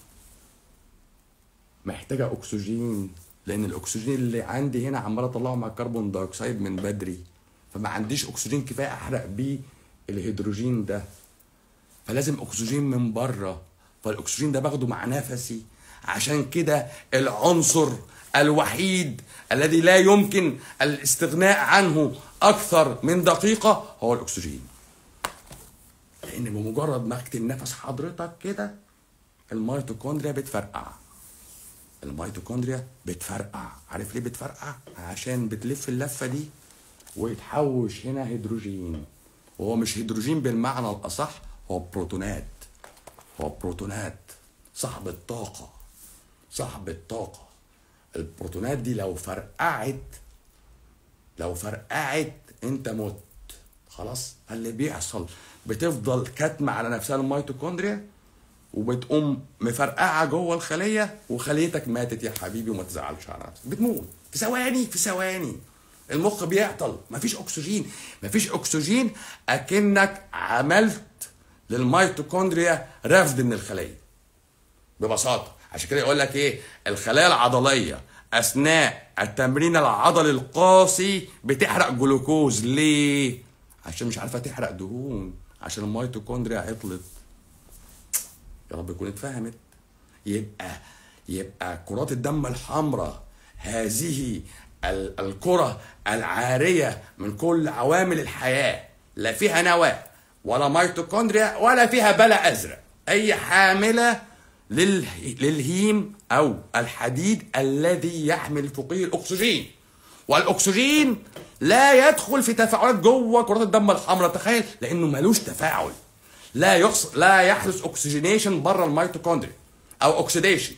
محتاجه اكسجين لان الاكسجين اللي عندي هنا عمال اطلعه مع الكربون دايوكسيد من بدري فما عنديش اكسجين كفايه احرق بيه الهيدروجين ده فلازم اكسجين من بره فالاكسجين ده باخده مع نفسي عشان كده العنصر الوحيد الذي لا يمكن الاستغناء عنه اكثر من دقيقه هو الاكسجين لان بمجرد ما اكتم نفس حضرتك كده الميتوكوندريا بتفرقع الميتوكوندريا بتفرقع عارف ليه بتفرقع عشان بتلف اللفه دي ويتحوش هنا هيدروجين وهو مش هيدروجين بالمعنى الاصح هو بروتونات هو بروتونات صاحب الطاقه صاحب الطاقه البروتونات دي لو فرقعت لو فرقعت انت مت خلاص اللي بيحصل بتفضل كاتمه على نفسها الميتوكوندريا وبتقوم مفرقعه جوه الخليه وخليتك ماتت يا حبيبي وما تزعلش على نفسك بتموت في ثواني في ثواني المخ بيعطل مفيش اكسجين مفيش اكسجين اكنك عملت للميتوكوندريا رفد من الخليه ببساطه عشان كده يقول لك ايه الخلايا العضليه اثناء التمرين العضلي القاسي بتحرق جلوكوز ليه عشان مش عارفه تحرق دهون عشان الميتوكوندريا عطلت يا رب يكون اتفهمت يبقى يبقى كرات الدم الحمراء هذه ال- الكرة العارية من كل عوامل الحياة لا فيها نواة ولا ميتوكوندريا ولا فيها بلا أزرق أي حاملة لل... للهيم أو الحديد الذي يحمل فوقه الأكسجين والأكسجين لا يدخل في تفاعلات جوه كرات الدم الحمراء تخيل لأنه ملوش تفاعل لا يحصل لا يحدث اكسجينيشن بره الميتوكوندريا او اوكسيديشن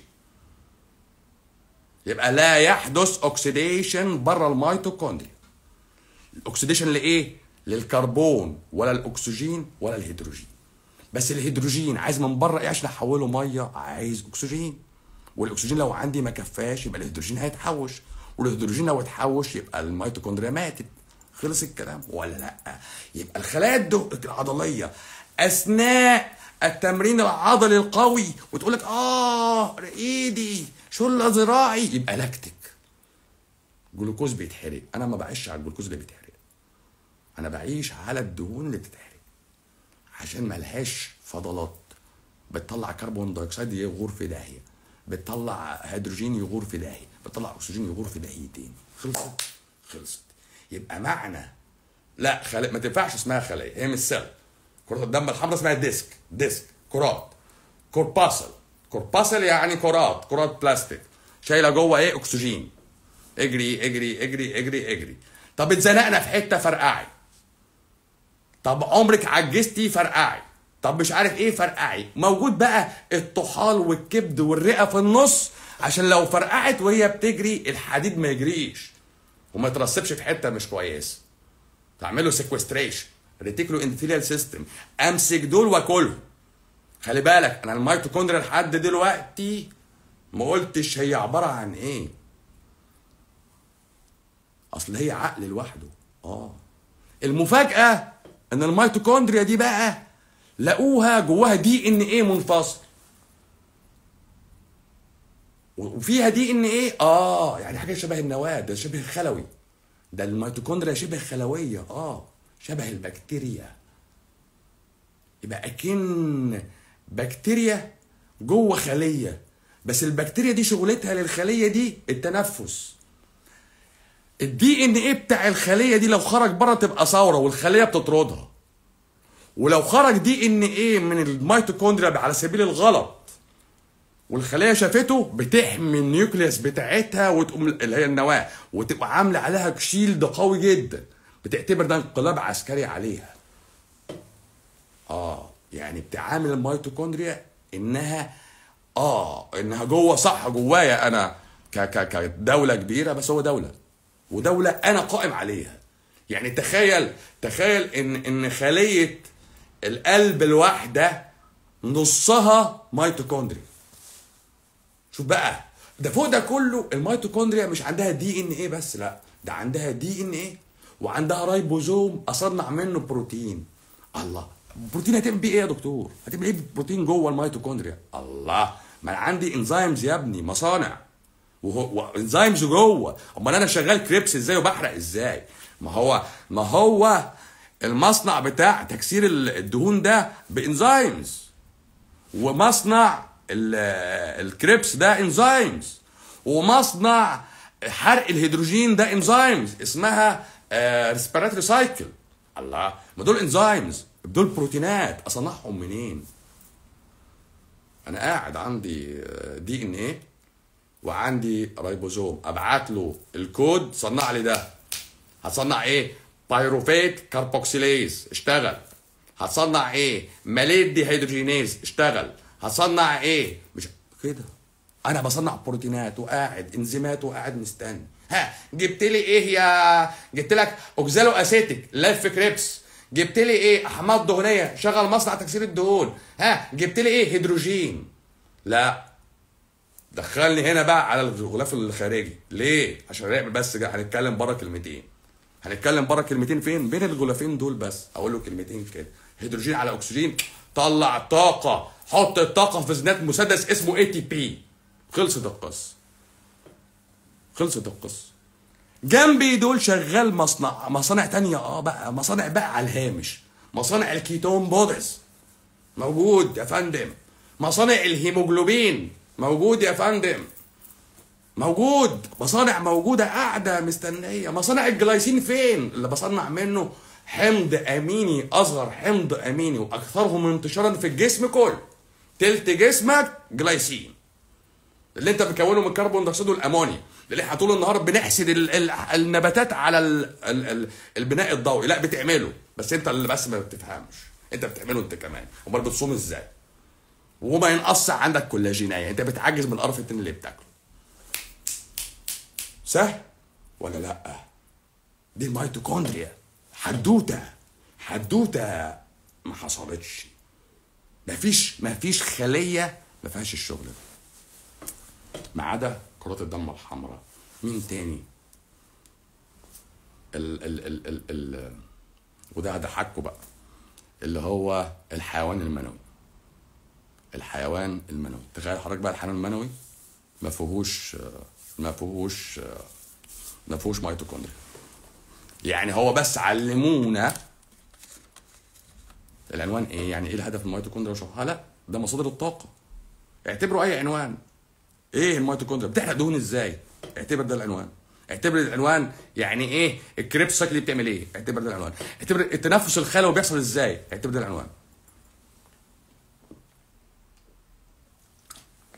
يبقى لا يحدث اوكسيديشن بره الميتوكوندريا الاكسيديشن لايه للكربون ولا الاكسجين ولا الهيدروجين بس الهيدروجين عايز من بره ايه عشان احوله ميه عايز اكسجين والاكسجين لو عندي ما كفاش يبقى الهيدروجين هيتحوش والهيدروجين لو اتحوش يبقى الميتوكوندريا ماتت خلص الكلام ولا لا يبقى الخلايا الدو- العضليه اثناء التمرين العضلي القوي وتقول لك اه ايدي شل ذراعي يبقى لاكتيك جلوكوز بيتحرق انا ما بعيش على الجلوكوز اللي بيتحرق انا بعيش على الدهون اللي بتتحرق عشان ملهاش فضلات بتطلع كربون دايوكسيد يغور في داهيه بتطلع هيدروجين يغور في داهيه بتطلع اكسجين يغور في داهيتين خلصت خلصت يبقى معنى لا خلايا ما تنفعش اسمها خلايا هي مش سيل كرة الدم الحمراء اسمها ديسك ديسك كرات كورباسل كورباسل يعني كرات كرات بلاستيك شايله جوه ايه اكسجين اجري اجري اجري اجري اجري طب اتزنقنا في حته فرقعي طب عمرك عجزتي فرقعي طب مش عارف ايه فرقعي موجود بقى الطحال والكبد والرئه في النص عشان لو فرقعت وهي بتجري الحديد ما يجريش وما يترسبش في حته مش كويسه تعمله سيكوستريشن ريتيكولو اندثيليال سيستم امسك دول واكلهم خلي بالك انا الميتوكوندريا لحد دلوقتي ما قلتش هي عباره عن ايه اصل هي عقل لوحده اه المفاجاه ان الميتوكوندريا دي بقى لقوها جواها دي ان ايه منفصل وفيها دي ان ايه اه يعني حاجه شبه النواه ده شبه الخلوي ده الميتوكوندريا شبه خلويه اه شبه البكتيريا يبقى اكن بكتيريا جوه خليه بس البكتيريا دي شغلتها للخليه دي التنفس الدي ان ايه بتاع الخليه دي لو خرج بره تبقى ثوره والخليه بتطردها ولو خرج دي ان ايه من الميتوكوندريا على سبيل الغلط والخليه شافته بتحمي النيوكليوس بتاعتها وتقوم اللي هي النواه وتبقى عامله عليها شيلد قوي جدا بتعتبر ده انقلاب عسكري عليها اه يعني بتعامل الميتوكوندريا انها اه انها جوه صح جوايا انا ك ك كدوله كبيره بس هو دوله ودوله انا قائم عليها يعني تخيل تخيل ان ان خليه القلب الواحده نصها ميتوكوندريا شوف بقى ده فوق ده كله الميتوكوندريا مش عندها دي ان ايه بس لا ده عندها دي ان ايه وعندها رايبوزوم اصنع منه بروتين الله البروتين هتعمل بيه ايه يا دكتور هتعمل ايه بروتين جوه الميتوكوندريا الله ما انا عندي انزيمز يا ابني مصانع وهو وانزيمز جوه امال انا شغال كريبس ازاي وبحرق ازاي ما هو ما هو المصنع بتاع تكسير الدهون ده بانزيمز ومصنع الكريبس ده انزيمز ومصنع حرق الهيدروجين ده انزيمز اسمها ريسبيراتوري سايكل الله ما دول انزيمز دول بروتينات اصنعهم منين انا قاعد عندي دي ان ايه وعندي رايبوزوم ابعت له الكود صنع لي ده هتصنع ايه بايروفيت كاربوكسيليز اشتغل هتصنع ايه ماليت دي هيدروجينيز اشتغل هتصنع ايه مش كده انا بصنع بروتينات وقاعد انزيمات وقاعد مستني ها جبت لي ايه يا جبت لك اوكزالو اسيتيك لف كريبس جبت لي ايه احماض دهنيه شغل مصنع تكسير الدهون ها جبت لي ايه هيدروجين لا دخلني هنا بقى على الغلاف الخارجي ليه عشان نعمل بس هنتكلم بره كلمتين هنتكلم بره كلمتين فين بين الغلافين دول بس اقول له كلمتين كده هيدروجين على اكسجين طلع طاقه حط الطاقه في زنات مسدس اسمه اي تي بي خلصت القصه خلصت القصه جنبي دول شغال مصنع مصانع تانية اه بقى مصانع بقى على الهامش مصانع الكيتون بودرز موجود يا فندم مصانع الهيموجلوبين موجود يا فندم موجود مصانع موجودة قاعدة مستنية مصانع الجلايسين فين اللي بصنع منه حمض أميني أصغر حمض أميني وأكثرهم انتشارا في الجسم كله تلت جسمك جلايسين اللي انت بتكونه من الكربون دايوكسيد والامونيا اللي احنا طول النهار بنحسد ال ال النباتات على ال ال ال البناء الضوئي لا بتعمله بس انت اللي بس ما بتفهمش انت بتعمله انت كمان امال بتصوم ازاي وما ينقص عندك كولاجينية انت بتعجز من القرف التاني اللي بتاكله سهل ولا لا دي الميتوكوندريا حدوته حدوته ما حصلتش مفيش مفيش خليه ما فيهاش الشغل ده ما عدا كرات الدم الحمراء مين تاني ال ال ال ال ال وده هضحكوا بقى اللي هو الحيوان المنوي الحيوان المنوي تخيل حضرتك بقى الحيوان المنوي ما فيهوش ما فيهوش ما فيهوش ميتوكوندريا يعني هو بس علمونا العنوان ايه يعني ايه الهدف من الميتوكوندريا وشرحها لا ده مصادر الطاقه اعتبروا اي عنوان ايه الميتوكوندريا بتحرق دهون ازاي اعتبر ده العنوان اعتبر العنوان يعني ايه الكريبس سايكل بتعمل ايه اعتبر ده العنوان اعتبر التنفس الخلوي بيحصل ازاي اعتبر ده العنوان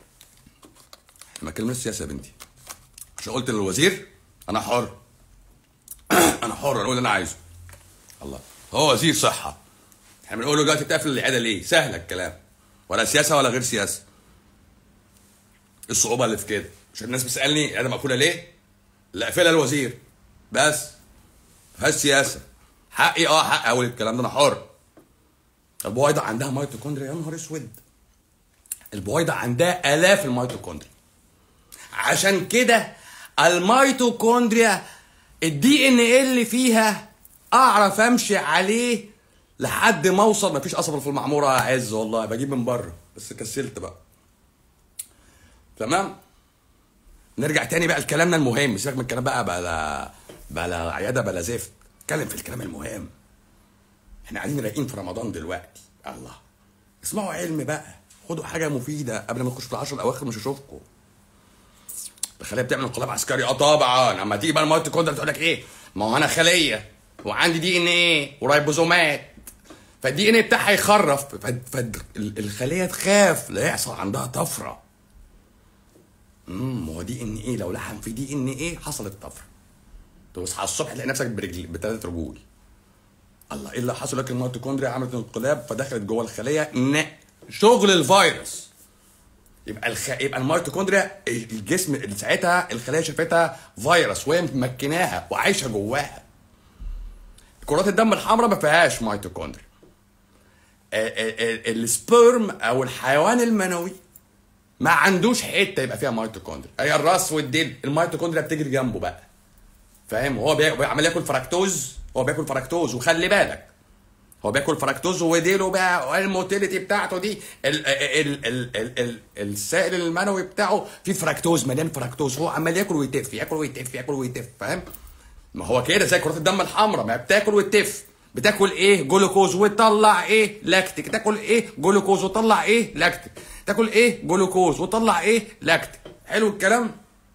ما تكلمناش سياسه يا بنتي عشان قلت للوزير انا حر انا حر انا اقول اللي انا عايزه الله هو وزير صحه احنا بنقول له دلوقتي تقفل العياده ليه سهل الكلام ولا سياسه ولا غير سياسه إيه الصعوبه اللي في كده عشان الناس بتسالني العياده مقفوله ليه لا قفلها الوزير بس فيهاش سياسه حقي اه حقي اقول الكلام ده انا حر البويضه عندها ميتوكوندريا يا نهار اسود البويضه عندها الاف الميتوكوندريا عشان كده الميتوكوندريا الدي ان ايه اللي فيها اعرف امشي عليه لحد ما اوصل مفيش قصبه في المعموره يا عز والله بجيب من بره بس كسلت بقى تمام نرجع تاني بقى لكلامنا المهم سيبك من الكلام بقى بلا بلا عياده بلا زفت اتكلم في الكلام المهم احنا قاعدين رايقين في رمضان دلوقتي الله اسمعوا علم بقى خدوا حاجه مفيده قبل ما تخشوا في العشر الاواخر مش هشوفكم الخليه بتعمل انقلاب عسكري اه طبعا اما تيجي بقى الميتوكوندريا تقول لك ايه ما هو انا خليه وعندي دي ان ايه ورايبوزومات فالدي ان ايه بتاعها يخرف فالخليه تخاف لا يحصل عندها طفره امم هو دي ان ايه لو لحم في دي ان ايه حصلت طفره تصحى الصبح تلاقي نفسك برجل بثلاث رجول الله ايه اللي حصل لك الميتوكوندريا عملت انقلاب فدخلت جوه الخليه ن شغل الفيروس يبقى الخ... يبقى الميتوكوندريا الجسم اللي ساعتها الخلايا شافتها فيروس وهي ممكناها وعايشه جواها كرات الدم الحمراء ما فيهاش ميتوكوندريا السبرم او الحيوان المنوي ما عندوش حته يبقى فيها ميتوكوندريا هي الراس والديل الميتوكوندريا بتجري جنبه بقى فاهم هو بي- عمال ياكل فركتوز هو بياكل فركتوز وخلي بالك هو بياكل فركتوز وديله بقى الموتيليتي بتاعته دي ال ال ال ال ال السائل المنوي بتاعه فيه فركتوز مليان فركتوز هو عمال ياكل ويتف ياكل ويتف ياكل ويتف فاهم ما هو كده زي كرات الدم الحمراء ما بتاكل وتف بتاكل ايه جلوكوز وتطلع ايه لاكتيك تاكل ايه جلوكوز وتطلع ايه لاكتيك تاكل ايه جلوكوز وتطلع ايه لاكتيك حلو الكلام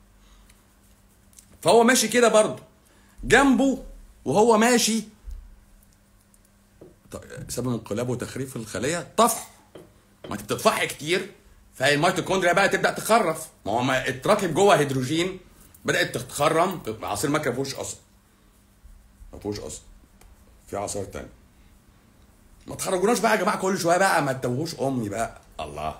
فهو ماشي كده برضه جنبه وهو ماشي ط- سبب انقلاب وتخريف الخليه طفح ما انت بتطفحي كتير فهي الميتوكوندريا بقى تبدا تخرف ما هو ما اتراكب جوه هيدروجين بدات تتخرم عصير مكه ما فيهوش اصلا ما فيهوش اصلا في عصير تاني ما تخرجوناش بقى يا جماعه كل شويه بقى ما تتوهوش امي بقى الله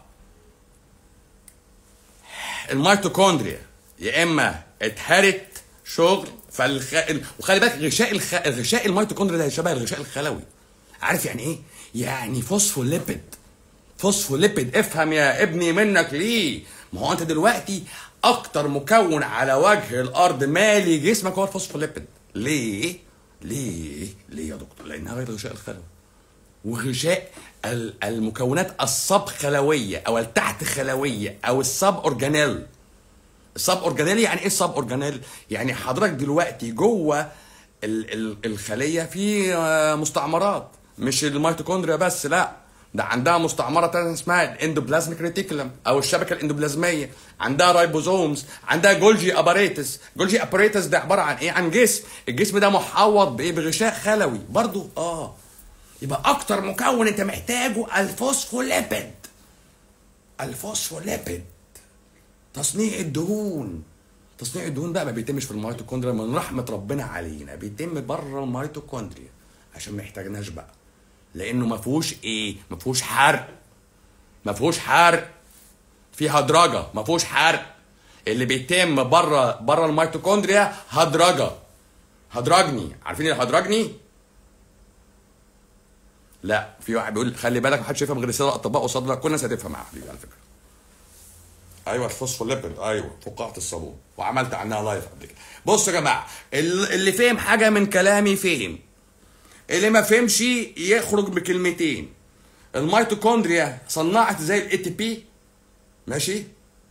الميتوكوندريا يا اما اتهرت شغل فالخ... وخلي بالك غشاء الخ... غشاء الميتوكوندريا ده شبه الغشاء الخلوي عارف يعني ايه؟ يعني فوسفوليبيد فوسفوليبيد افهم يا ابني منك ليه؟ ما هو انت دلوقتي اكتر مكون على وجه الارض مالي جسمك هو الفوسفوليبيد ليه؟ ليه؟ ليه يا دكتور؟ لانها غير الغشاء الخلوي وغشاء ال- المكونات الصب خلويه او التحت خلويه او السب اورجانيل السب اورجانيل يعني ايه السب اورجانيل يعني حضرتك دلوقتي جوه ال- ال- الخليه في آه، مستعمرات مش الميتوكوندريا بس لا ده عندها مستعمره تانية اسمها الاندوبلازميك ريتيكولم او الشبكه الاندوبلازميه عندها رايبوزومز عندها جولجي اباريتس جولجي اباريتس ده عباره عن ايه عن جسم الجسم ده محوط بايه بغشاء خلوي برضو اه يبقى اكتر مكون انت محتاجه الفوسفوليبيد الفوسفوليبيد تصنيع الدهون تصنيع الدهون بقى ما بيتمش في الميتوكوندريا من رحمه ربنا علينا بيتم بره الميتوكوندريا عشان ما يحتاجناش بقى لانه ما فيهوش ايه ما فيهوش حرق ما فيهوش حرق في هدرجه ما فيهوش حرق اللي بيتم بره بره الميتوكوندريا هدرجه هدرجني عارفين اللي هدرجني لا في واحد بيقول خلي بالك محدش يفهم غير رساله الاطباء قصادنا كل الناس هتفهم يا حبيبي على فكره ايوه الفوسفوليبيد ايوه فقاعه الصابون وعملت عنها لايف قبل كده بصوا يا جماعه ال- اللي فهم حاجه من كلامي فهم اللي ما فهمش يخرج بكلمتين الميتوكوندريا صنعت زي الاي تي بي ماشي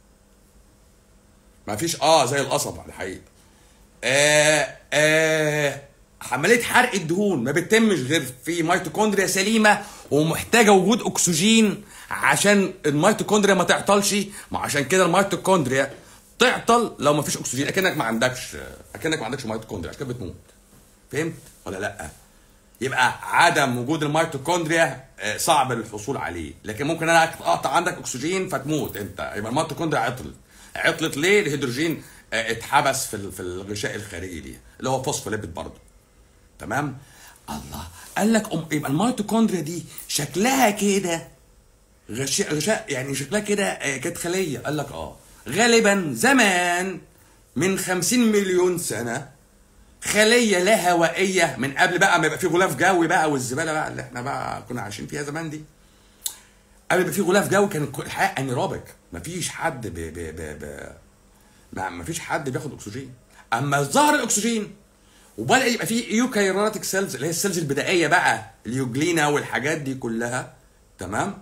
ما فيش اه زي القصب على الحقيقه آه آه عمليه حرق الدهون ما بتتمش غير في ميتوكوندريا سليمه ومحتاجه وجود اكسجين عشان الميتوكوندريا ما تعطلش ما عشان كده الميتوكوندريا تعطل لو ما فيش اكسجين اكنك ما عندكش اكنك ما عندكش ميتوكوندريا عشان كده بتموت فهمت ولا لا يبقى عدم وجود الميتوكوندريا آه، صعب الحصول عليه لكن ممكن انا اقطع عندك اكسجين فتموت انت يبقى الميتوكوندريا عطلت عطلت ليه الهيدروجين آه، اتحبس في ال- في الغشاء الخارجي ليها اللي هو فوسفوليبيد برضه تمام الله قال لك أم يبقى الميتوكوندريا دي شكلها كده غشاء غشاء يعني شكلها كده آه، كانت خليه قال لك اه غالبا زمان من 50 مليون سنه خليه لا هوائيه من قبل بقى ما يبقى في غلاف جوي بقى والزباله بقى اللي احنا بقى كنا عايشين فيها زمان دي قبل ما يبقى في غلاف جوي كان الك- الحياه انيروبيك مفيش حد ب ب ب ب ما مفيش حد بياخد اكسجين اما ظهر الاكسجين وبدا يبقى في يوكايراتيك سيلز اللي هي السيلز البدائيه بقى اليوجلينا والحاجات دي كلها تمام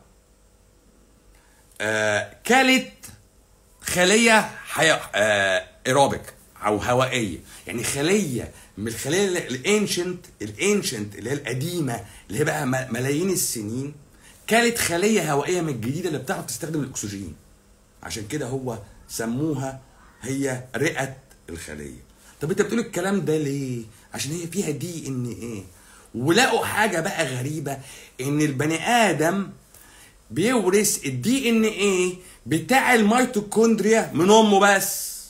آه كانت خليه حيا آه ايروبيك او هوائيه يعني خليه من الخليه الانشنت الانشنت اللي هي القديمه اللي هي بقى م- ملايين السنين كانت خليه هوائيه من الجديده اللي بتعرف تستخدم الاكسجين عشان كده هو سموها هي رئه الخليه طب انت بتقول الكلام ده ليه عشان هي فيها دي ان ايه ولقوا حاجه بقى غريبه ان البني ادم بيورث الدي ان ايه بتاع الميتوكوندريا من امه بس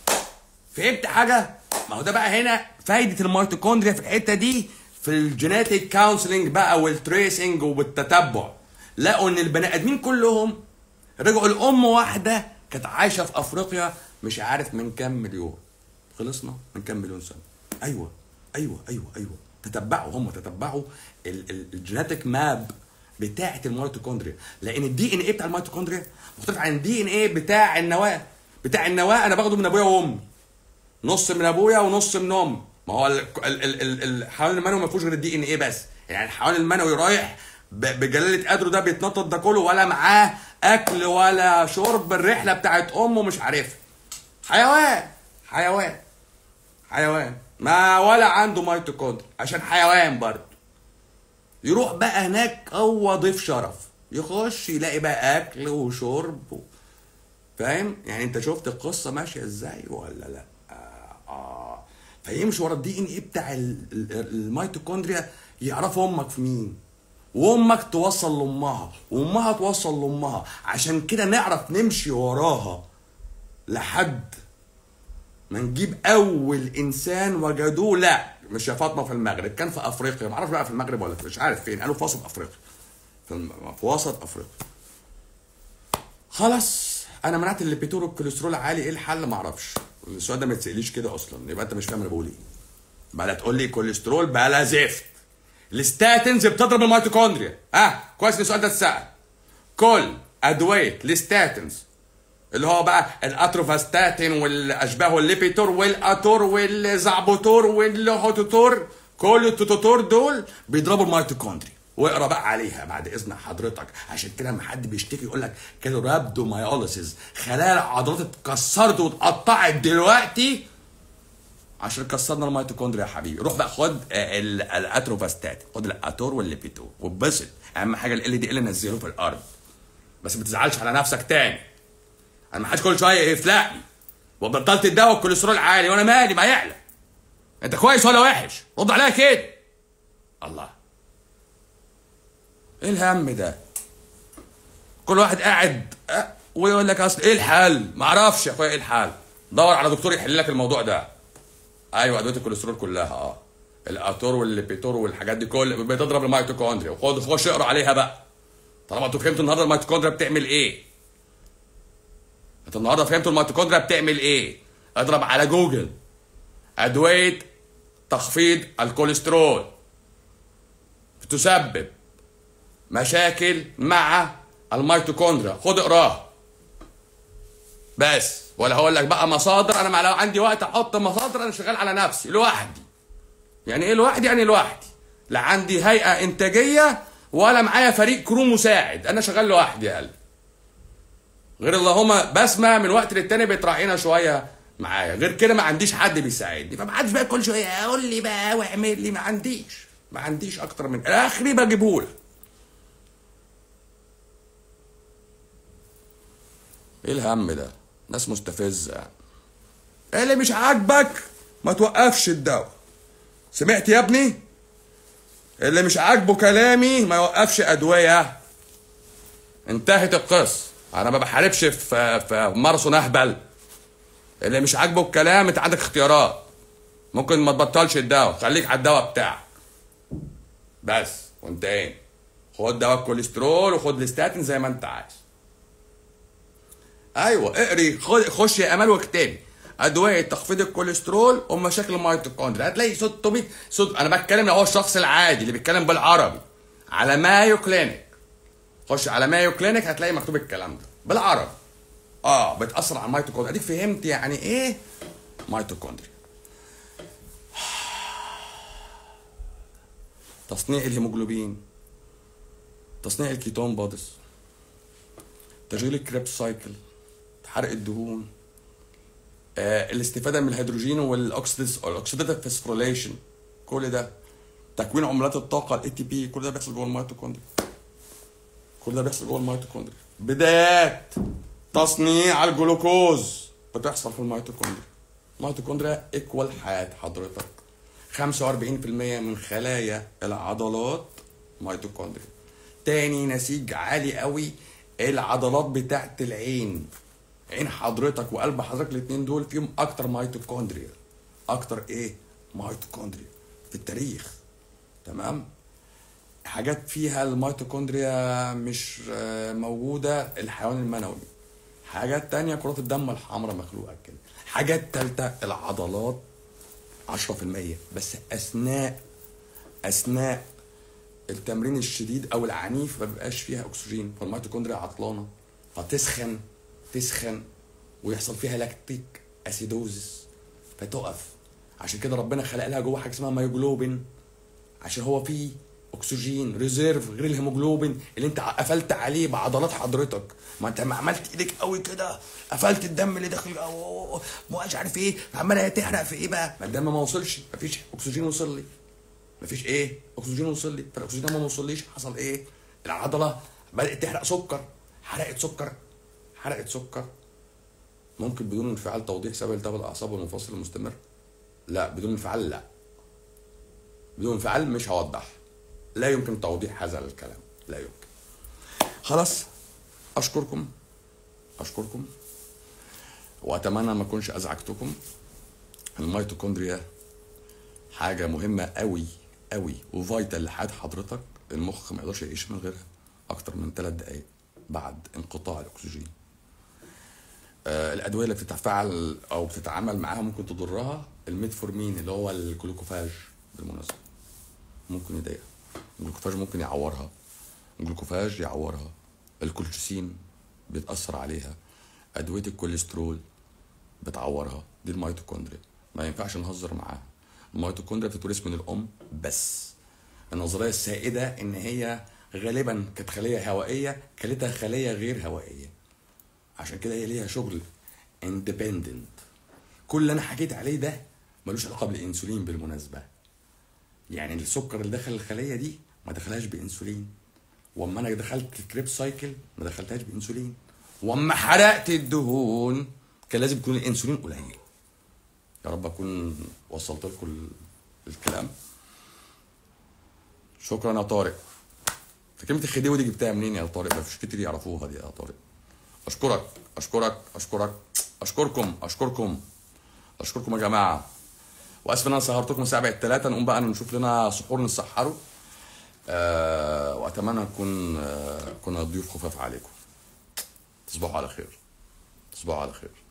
فهمت حاجه ما هو ده بقى هنا فايده الميتوكوندريا في الحته دي في الجينيتيك كونسلنج بقى والتريسنج والتتبع لقوا ان البني ادمين كلهم رجعوا لام واحده كانت عايشه في افريقيا مش عارف من كام مليون خلصنا من كام مليون سنه ايوه ايوه ايوه ايوه تتبعوا هم تتبعوا الجينيتيك ماب بتاعه الميتوكوندريا لان الدي ان ايه بتاع الميتوكوندريا مختلف عن الدي ان ايه بتاع النواه بتاع النواه انا باخده من ابويا وامي نص من ابويا ونص من امي ما هو ال- ال- ال- ال- الحيوان المنوي ما فيهوش غير الدي ان ايه بس يعني الحيوان المنوي رايح ب- بجلاله قدره ده بيتنطط ده كله ولا معاه اكل ولا شرب الرحله بتاعت امه مش عارفها حيوان حيوان حيوان ما ولا عنده ميتوكوندريا عشان حيوان برضه يروح بقى هناك هو ضيف شرف يخش يلاقي بقى اكل وشرب و... فاهم يعني انت شفت القصه ماشيه ازاي ولا لا آه, آه. فيمشي ورا الدي ان ايه بتاع ال- ال- الميتوكوندريا يعرف امك في مين وامك توصل لامها وامها توصل لامها عشان كده نعرف نمشي وراها لحد ما نجيب اول انسان وجدوه لا مش يا فاطمه في المغرب كان في افريقيا ما اعرفش بقى في المغرب ولا في مش عارف فين قالوا في وسط افريقيا في, الم- في وسط افريقيا خلاص انا منعت الليبيتور والكوليسترول عالي ايه الحل ما اعرفش السؤال ده ما يتساليش كده اصلا يبقى انت مش فاهم انا بقول ايه بقى تقول لي كوليسترول بلا زفت الستاتنز بتضرب الميتوكوندريا اه كويس ان السؤال ده اتسال كل ادويه الستاتنز اللي هو بقى الاتروفاستاتين والاشباه الليبيتور والاتور والزعبوتور والهوتوتور كل التوتوتور دول بيضربوا الميتوكوندريا واقرا بقى عليها بعد اذن حضرتك عشان كده لما حد بيشتكي يقول لك كانوا رابدومايوليسيس خلايا العضلات اتكسرت واتقطعت دلوقتي عشان كسرنا الميتوكوندريا يا حبيبي روح بقى خد آه، ال- الاتروفاستات خد الاتور والليبيتور واتبسط اهم حاجه ال دي ال نزله في الارض بس ما تزعلش على نفسك تاني انا ما حدش كل شويه يفلقني وبطلت الدواء والكوليسترول عالي وانا مالي ما يعلى انت كويس ولا وحش رد عليا كده الله ايه الهم ده كل واحد قاعد أه، ويقول لك اصل ايه الحل ما اعرفش يا اخويا ايه الحل دور على دكتور يحل لك الموضوع ده ايوه ادويه الكوليسترول كلها اه الاتور والليبيتور والحاجات دي كل بتضرب الميتوكوندريا وخد خش اقرا عليها بقى طالما انتوا فهمتوا النهارده الميتوكوندريا بتعمل ايه انت النهارده فهمتوا الميتوكوندريا بتعمل ايه اضرب على جوجل ادويه تخفيض الكوليسترول تسبب مشاكل مع الميتوكوندريا خد اقراها بس ولا هقول لك بقى مصادر انا مع لو عندي وقت احط مصادر انا شغال على نفسي لوحدي يعني ايه لوحدي يعني لوحدي لا عندي هيئه انتاجيه ولا معايا فريق كرو مساعد انا شغال لوحدي يا قلبي غير اللهم بسمه من وقت للتاني بتراعينا شويه معايا غير كده ما عنديش حد بيساعدني فما حدش بقى كل شويه قول لي بقى واعمل لي ما عنديش ما عنديش اكتر من اخري بجيبهولك ايه الهم ده ناس مستفزه يعني إيه اللي مش عاجبك ما توقفش الدواء سمعت يا ابني اللي مش عاجبه كلامي ما يوقفش ادويه انتهت القصه انا ما بحاربش في في ماراثون اهبل اللي مش عاجبه الكلام انت عندك اختيارات ممكن ما تبطلش الدواء خليك على الدواء بتاعك بس وانتهينا خد دواء الكوليسترول وخد الاستاتين زي ما انت عايز ايوه اقري خد خش يا امال واكتبي ادويه تخفيض الكوليسترول ومشاكل الميتوكوندريا هتلاقي 600 صوت انا بتكلم لو هو الشخص العادي اللي بيتكلم بالعربي على مايو كلينيك خش على مايو كلينيك هتلاقي مكتوب الكلام ده بالعربي اه بتاثر على الميتوكوندريا اديك فهمت يعني ايه ميتوكوندريا تصنيع الهيموجلوبين تصنيع الكيتون بوديز تشغيل الكريبس سايكل حرق الدهون آه الاستفاده من الهيدروجين والاكسيدس الاكسيديتيف فوسفوريليشن كل ده تكوين عملات الطاقه الاي تي بي كل ده بيحصل جوه الميتوكوندريا كل ده بيحصل جوه الميتوكوندريا بدايات تصنيع الجلوكوز بتحصل في الميتوكوندريا الميتوكوندريا ايكوال حياه حضرتك 45% من خلايا العضلات ميتوكوندريا تاني نسيج عالي قوي العضلات بتاعت العين عين حضرتك وقلب حضرتك الاتنين دول فيهم اكتر ميتوكوندريا اكتر ايه ميتوكوندريا في التاريخ تمام حاجات فيها الميتوكوندريا مش آه، موجودة الحيوان المنوي حاجات تانية كرات الدم الحمراء مخلوقة كده حاجات تالتة العضلات 10% بس أثناء أثناء التمرين الشديد أو العنيف ما بيبقاش فيها أكسجين فالميتوكوندريا عطلانة فتسخن تسخن ويحصل فيها لاكتيك أسيدوزس فتقف عشان كده ربنا خلق لها جوه حاجة اسمها مايوجلوبين عشان هو فيه اكسجين ريزيرف غير الهيموجلوبين اللي انت قفلت عليه بعضلات حضرتك ما انت ما عملت ايدك قوي كده قفلت الدم اللي داخل أوه، مش عارف ايه عماله تحرق في ايه بقى ما الدم ما وصلش ما فيش اكسجين وصل لي ما فيش ايه اكسجين وصل لي فالاكسجين ده ما وصليش حصل ايه العضله بدات تحرق سكر حرقت سكر حرقت سكر ممكن بدون انفعال توضيح سبب التهاب الاعصاب والمفاصل المستمر لا بدون انفعال لا بدون انفعال مش هوضح لا يمكن توضيح هذا الكلام لا يمكن خلاص اشكركم اشكركم واتمنى ما اكونش ازعجتكم الميتوكوندريا حاجه مهمه قوي قوي وفايتال لحياه حضرتك المخ ما يقدرش يعيش من غيرها اكتر من ثلاث دقائق بعد انقطاع الاكسجين آه، الادويه اللي بتتفاعل او بتتعامل معاها ممكن تضرها الميتفورمين اللي هو الجلوكوفاج بالمناسبه ممكن يضايقها الجلوكوفاج ممكن يعورها الجلوكوفاج يعورها الكولشيسين بيتاثر عليها ادويه الكوليسترول بتعورها دي الميتوكوندريا ما ينفعش نهزر معاها الميتوكوندريا بتتورث من الام بس النظريه السائده ان هي غالبا كانت خليه هوائيه كلتها خليه غير هوائيه عشان كده هي ليها شغل اندبندنت كل اللي انا حكيت عليه ده ملوش علاقه بالانسولين بالمناسبه يعني السكر اللي دخل الخليه دي ما دخلهاش بانسولين واما انا دخلت الكريب سايكل ما دخلتهاش بانسولين واما حرقت الدهون كان لازم يكون الانسولين قليل يا رب اكون وصلت لكم ال- الكلام شكرا يا طارق فكلمة الخديوي دي جبتها منين يا طارق ما فيش كتير يعرفوها دي يا طارق اشكرك اشكرك اشكرك اشكركم اشكركم اشكركم يا جماعه واسف ان انا سهرتكم الساعه بقت 3 نقوم بقى نشوف لنا سحور نسحره آه واتمنى نكون آه كنا ضيوف خفاف عليكم تصبحوا على خير تصبحوا على خير